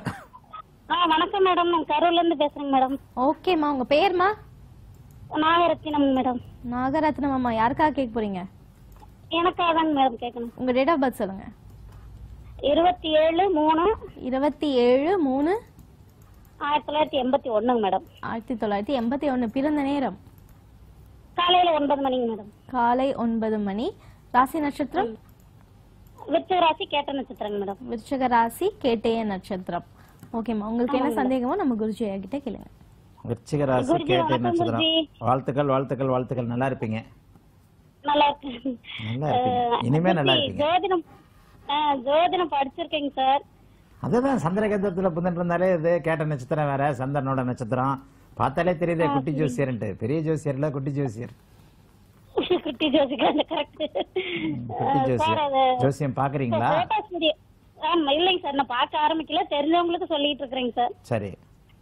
ஆ வணக்கம் மேடம் நான் கரூர்ல இருந்து பேசுறேங்க மேடம் ஓகேம்மா உங்க பேர்மா நாகரத்தினம் மேடம் நாகரத்னம் அம்மா யாருக்காக கேட்க போறீங்க எனக்காக தாங்க மேடம் கேட்கணும் உங்க டேட் ஆஃப் பர்த் சொல்லுங்க இருபத்தி ஏழு மூணு இருபத்தி ஏழு மூணு ஆயிரத்தி தொள்ளாயிரத்தி எண்பத்தி ஒண்ணுங்க மேடம் ஆயிரத்தி தொள்ளாயிரத்தி எண்பத்தி ஒண்ணு பிறந்த நேரம் காலையில ஒன்பது மணிங்க மேடம் காலை ஒன்பது மணி ராசி நட்சத்திரம் விருச்சிக ராசி கேட்ட நட்சத்திரங்க மேடம் விருச்சக ராசி கேட்டேய நட்சத்திரம் ஓகேம்மா உங்களுக்கு என்ன சந்தேகமோ நம்ம குருஜி கிட்ட கேளுங்க விருச்சிக ராசி குருஜி, கேட்டை வணக்கம் நட்சத்திரம் குருஜி. வாழ்த்துக்கள் வாழ்த்துக்கள் வாழ்த்துக்கள் நல்லா இருப்பீங்க நல்லா இருக்கேன் நல்லா இருப்பீங்க இனிமே நல்லா குருஜி, இருப்பீங்க ஜோதிடம் ஆ, ஜோதிடம் படிச்சிருக்கேங்க சார் அதுதான் சந்திரகேந்திரத்துல புதன் இருந்தாலே இது கேட்ட நட்சத்திரம் வேற சந்திரனோட நட்சத்திரம் பார்த்தாலே தெரியுதே குட்டி ஜோசியர்ன்ட்டு பெரிய ஜோசியர் இல்ல குட்டி ஜோசியர் குட்டி ஜோசிக்காரன் கரெக்ட் குட்டி சார் ஜோசியர் அது ஜோசியம் பாக்குறீங்களா போட்டோ ஸ்டுடியோ ஆமா இல்லைங்க சார் நான் பார்க்க ஆரம்பிக்கல தெரிஞ்சவங்களுக்கு சொல்லிட்டு இருக்கிறேங்க சார் சரி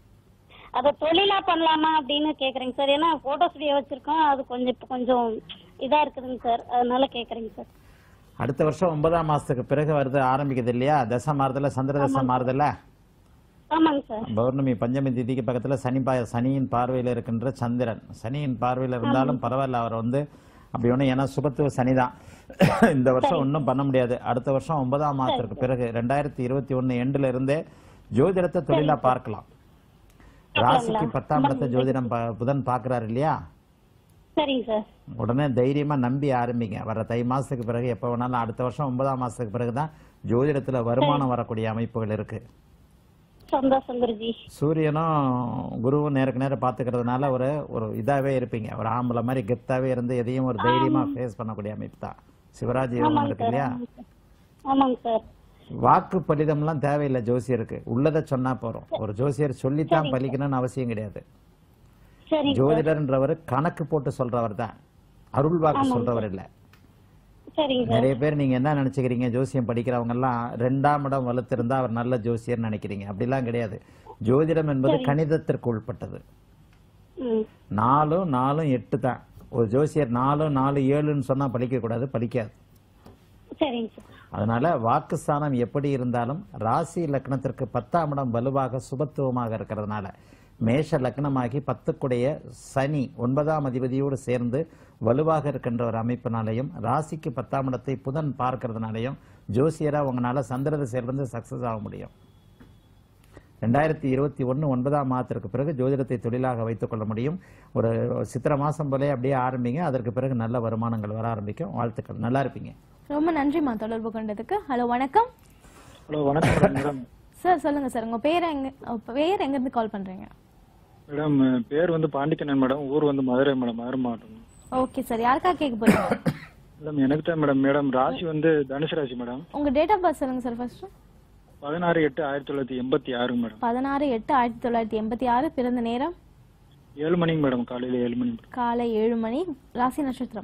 அத தொழிலா பண்ணலாமா அப்படின்னு கேக்குறேங்க சார் ஏன்னா போட்டோ ஸ்டுடியோ வச்சிருக்கோம் அது கொஞ்சம் இப்ப கொஞ்சம் இதா இருக்குதுங்க சார் அதனால கேக்குறேங்க சார் அடுத்த வருஷம் ஒன்பதாம் மாசத்துக்கு பிறகு வருது ஆரம்பிக்குது இல்லையா தசை மாறுதல சந்திர தசை மாறுதல்ல ஆமாங்க சார் பௌர்ணமி பஞ்சமி திதிக்கு பக்கத்துல சனி பா சனியின் பார்வையில் இருக்கின்ற சந்திரன் சனியின் பார்வையில் இருந்தாலும் பரவாயில்ல அவர் வந்து அப்படி ஒண்ணு ஏன்னா சுபத்துவ சனிதான் இந்த வருஷம் ஒன்றும் பண்ண முடியாது அடுத்த வருஷம் ஒன்பதாம் மாதத்திற்கு பிறகு ரெண்டாயிரத்தி இருபத்தி ஒண்ணு எண்டுல இருந்தே ஜோதிடத்தை தொழிலா பார்க்கலாம் ராசிக்கு பத்தாம் இடத்தை ஜோதிடம் பா- புதன் பார்க்கறாரு இல்லையா சரிங்க சார் உடனே தைரியமா நம்பி ஆரம்பிங்க வர தை மாசத்துக்கு பிறகு எப்ப வேணாலும் அடுத்த வருஷம் ஒன்பதாம் மாசத்துக்கு பிறகுதான் ஜோதிடத்துல வருமானம் வரக்கூடிய அமைப்புகள் இருக்கு சந்தோஷம் குருஜி சூரியனும் குருவும் நேருக்கு நேரம் பாத்துக்கிறதுனால ஒரு ஒரு இதாவே இருப்பீங்க ஒரு ஆம்பளை மாதிரி கெத்தாவே இருந்து எதையும் ஒரு தைரியமா ஃபேஸ் பண்ணக்கூடிய அமைப்பு தான் சிவராஜ் யோகம் ஆமாங்க இருக்கு சார் இல்லையா ஆமாங்க சார் வாக்கு பலிதம்லாம் தேவையில்லை ஜோசியருக்கு உள்ளதை சொன்னா போறோம் ஒரு ஜோசியர் சொல்லித்தான் பலிக்கணும்னு அவசியம் கிடையாது சரிங்க சார் ஜோதிடர்ன்றவர் கணக்கு போட்டு சொல்றவர் தான் அருள் வாக்கு சொல்றவர் இல்ல சரிங்க சார் நிறைய பேர் நீங்க என்ன நினைச்சுக்கிறீங்க ஜோசியம் படிக்கிறவங்க எல்லாம் ரெண்டாம் இடம் வலுத்திருந்தா அவர் நல்ல ஜோசியர் நினைக்கிறீங்க அப்படிலாம் கிடையாது ஜோதிடம் என்பது கணிதத்திற்கு உட்பட்டது ம் நாலும் நாலும் எட்டு தான் ஒரு ஜோசியர் நாலும் நாலு ஏழுன்னு சொன்னா படிக்க கூடாது படிக்காது சரிங்க சார் அதனால வாக்குஸ்தானம் எப்படி இருந்தாலும் ராசி லக்னத்திற்கு பத்தாம் இடம் வலுவாக சுபத்துவமாக இருக்கிறதுனால மேஷ லக்னமாகி பத்துக்குடைய சனி ஒன்பதாம் அதிபதியோடு சேர்ந்து வலுவாக இருக்கின்ற ஒரு அமைப்பினாலையும் ராசிக்கு பத்தாம் இடத்தை புதன் பார்க்கறதுனாலையும் ஜோசியரா உங்களால சந்திர திசையிலிருந்து சக்சஸ் ஆக முடியும் ரெண்டாயிரத்தி இருபத்தி ஒன்று ஒன்பதாம் மாதத்திற்கு பிறகு ஜோதிடத்தை தொழிலாக வைத்துக் கொள்ள முடியும் ஒரு சித்திரை மாசம் போலே அப்படியே ஆரம்பிங்க அதற்கு பிறகு நல்ல வருமானங்கள் வர ஆரம்பிக்கும் வாழ்த்துக்கள் நல்லா இருப்பீங்க ரொம்ப நன்றிம்மா தொடர்பு கொண்டதுக்கு ஹலோ வணக்கம் ஹலோ வணக்கம் மேடம் சார் சொல்லுங்க சார் உங்க பேர் எங்க அஹ் பேர் எங்க இருந்து கால் பண்றீங்க மேடம் பேர் வந்து பாண்டிக்கண்ணன் மேடம் ஊர் வந்து மதுரை மேடம் மதுரை மாவட்டம் ஓகே சார் யாருக்கா கேட்க போறீங்க மேடம் எனக்கு தான் மேடம் மேடம் ராசி வந்து தனுசு ராசி மேடம் உங்க டேட் ஆஃப் பர்த் சொல்லுங்க சார் ஃபர்ஸ்ட் பதினாறு எட்டு ஆயிரத்தி தொள்ளாயிரத்தி எண்பத்தி ஆறு மேடம் பதினாறு எட்டு ஆயிரத்தி தொள்ளாயிரத்தி எண்பத்தி ஆறு பிறந்த நேரம் ஏழு மணிக்கு மேடம் காலையில ஏழு மணி மேடம் காலை ஏழு மணி ராசி நட்சத்திரம்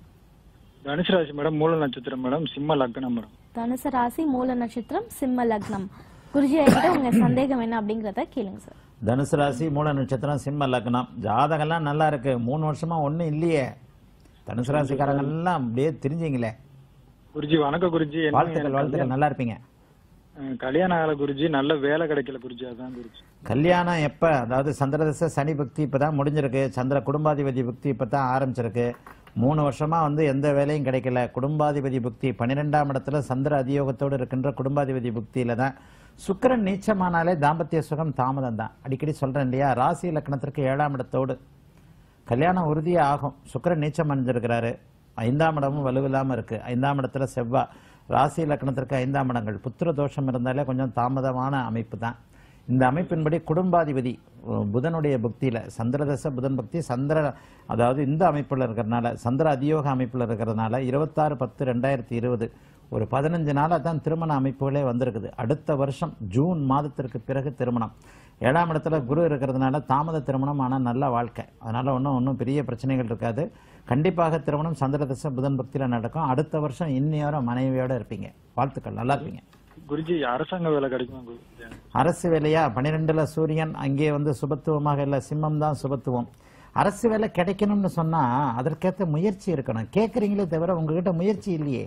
தனுசு ராசி மேடம் மூல நட்சத்திரம் மேடம் சிம்ம லக்னம் மேடம் தனுசு ராசி மூல நட்சத்திரம் சிம்ம லக்னம் குருஜி கிட்ட உங்க சந்தேகம் என்ன அப்படிங்கறத கேளுங்க சார் தனுசு ராசி மூல நட்சத்திரம் சிம்ம லக்னம் ஜாதகம்லாம் நல்லா இருக்கு மூணு வருஷமா ஒண்ணும் இல்லையே தனுசு ராசிக்காரங்க எல்லாம் அப்படியே தெரிஞ்சீங்களே குருஜி வணக்கம் குருஜி என்ன வாழ்த்துக்கள் வாழ்த்துக்கள் நல்லா இருப்பீங்க அஹ், கல்யாணம் ஆகல குருஜி நல்ல வேலை கிடைக்கல குருஜி அதான் குருஜி கல்யாணம் எப்ப அதாவது சந்திரதசை சனி பக்தி இப்பதான் முடிஞ்சிருக்கு சந்திர குடும்பாதிபதி பக்தி இப்பதான் ஆரம்பிச்சிருக்கு மூணு வருஷமா வந்து எந்த வேலையும் கிடைக்கல குடும்பாதிபதி புக்தி பன்னிரெண்டாம் இடத்துல சந்திர அதியோகத்தோடு இருக்கின்ற குடும்பாதிபதி புக்தியில தான் சுக்கிரன் நீச்சமானாலே தாம்பத்திய சுகம் தாமதம் தான் அடிக்கடி சொல்றேன் இல்லையா ராசி லக்னத்திற்கு ஏழாம் இடத்தோடு கல்யாணம் உறுதியே ஆகும் சுக்கிரன் நீச்சம் அடைஞ்சிருக்கிறாரு ஐந்தாம் இடமும் வலுவில்லாம இருக்கு ஐந்தாம் இடத்துல செவ்வாய் ராசி லக்னத்திற்கு ஐந்தாம் இடங்கள் புத்திர தோஷம் இருந்தாலே கொஞ்சம் தாமதமான அமைப்பு தான் இந்த அமைப்பின்படி குடும்பாதிபதி அஹ், புதனுடைய புக்தியில சந்திரதச புதன் பக்தி சந்திர அதாவது இந்த அமைப்புல இருக்கிறதுனால சந்திர அதியோக அமைப்புல இருக்கிறதுனால இருபத்தாறு பத்து ரெண்டாயிரத்தி இருபது ஒரு பதினஞ்சு நாளா தான் திருமண அமைப்புகளே வந்திருக்குது அடுத்த வருஷம் ஜூன் மாதத்திற்கு பிறகு திருமணம் ஏழாம் இடத்துல குரு இருக்கிறதுனால தாமத திருமணம் ஆனால் நல்ல வாழ்க்கை அதனால ஒன்றும் ஒன்றும் பெரிய பிரச்சனைகள் இருக்காது கண்டிப்பாக திருமணம் சந்திரதச புதன் பக்தியில நடக்கும் அடுத்த வருஷம் இன்னியோரம் மனைவியோட இருப்பீங்க வாழ்த்துக்கள் நல்லா இருப்பீங்க குருஜி அரசாங்க வேலை கிடைக்குமா குருஜி அரசு வேலையா பன்னிரெண்டுல சூரியன் அங்கே வந்து சுபத்துவமாக இல்லை சிம்மம் தான் சுபத்துவம் அரசு வேலை கிடைக்கணும்னு சொன்னா அதற்கேற்ற முயற்சி இருக்கணும் கேட்குறீங்களே தவிர உங்ககிட்ட முயற்சி இல்லையே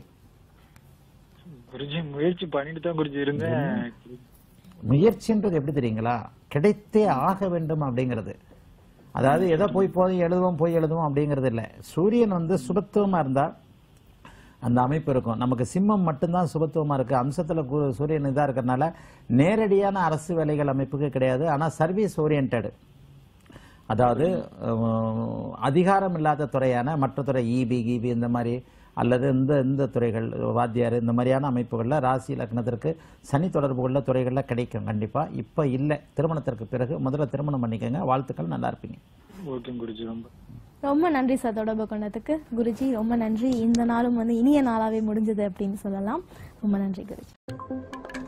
குருஜி முயற்சி பண்ணிட்டு தான் குருஜி இருந்தேன் முயற்சின்றது எப்படி தெரியுங்களா கிடைத்தே ஆக வேண்டும் அப்படிங்கிறது அதாவது எதை போய் போய் எழுதுவோம் போய் எழுதுவோம் அப்படிங்கிறது இல்லை சூரியன் வந்து சுபத்துவமா இருந்தா அந்த அமைப்பு இருக்கும் நமக்கு சிம்மம் மட்டும்தான் சுபத்துவமா இருக்கு அம்சத்துல கு- சூரியன் இதா இருக்கிறதுனால நேரடியான அரசு வேலைகள் அமைப்புக்கு கிடையாது ஆனா சர்வீஸ் ஓரியன்ட் அதாவது அஹ், அதிகாரம் இல்லாத துறையான மற்ற துறை இபி கிபி இந்த மாதிரி அல்லது இந்த இந்த துறைகள் வாத்தியார் இந்த மாதிரியான அமைப்புகளில் ராசி லக்னத்திற்கு சனி தொடர்பு உள்ள துறைகளில் கிடைக்கும் கண்டிப்பா இப்போ இல்லை திருமணத்திற்கு பிறகு முதல்ல திருமணம் பண்ணிக்கோங்க வாழ்த்துக்கள் நல்லா இருப்பீங்க ஓகே குருஜி ரொம்ப ரொம்ப நன்றி சார் தொடர்பு கொண்டதுக்கு குருஜி ரொம்ப நன்றி இந்த நாளும் வந்து இனிய நாளாவே முடிஞ்சது அப்படின்னு சொல்லலாம் ரொம்ப நன்றி குருஜி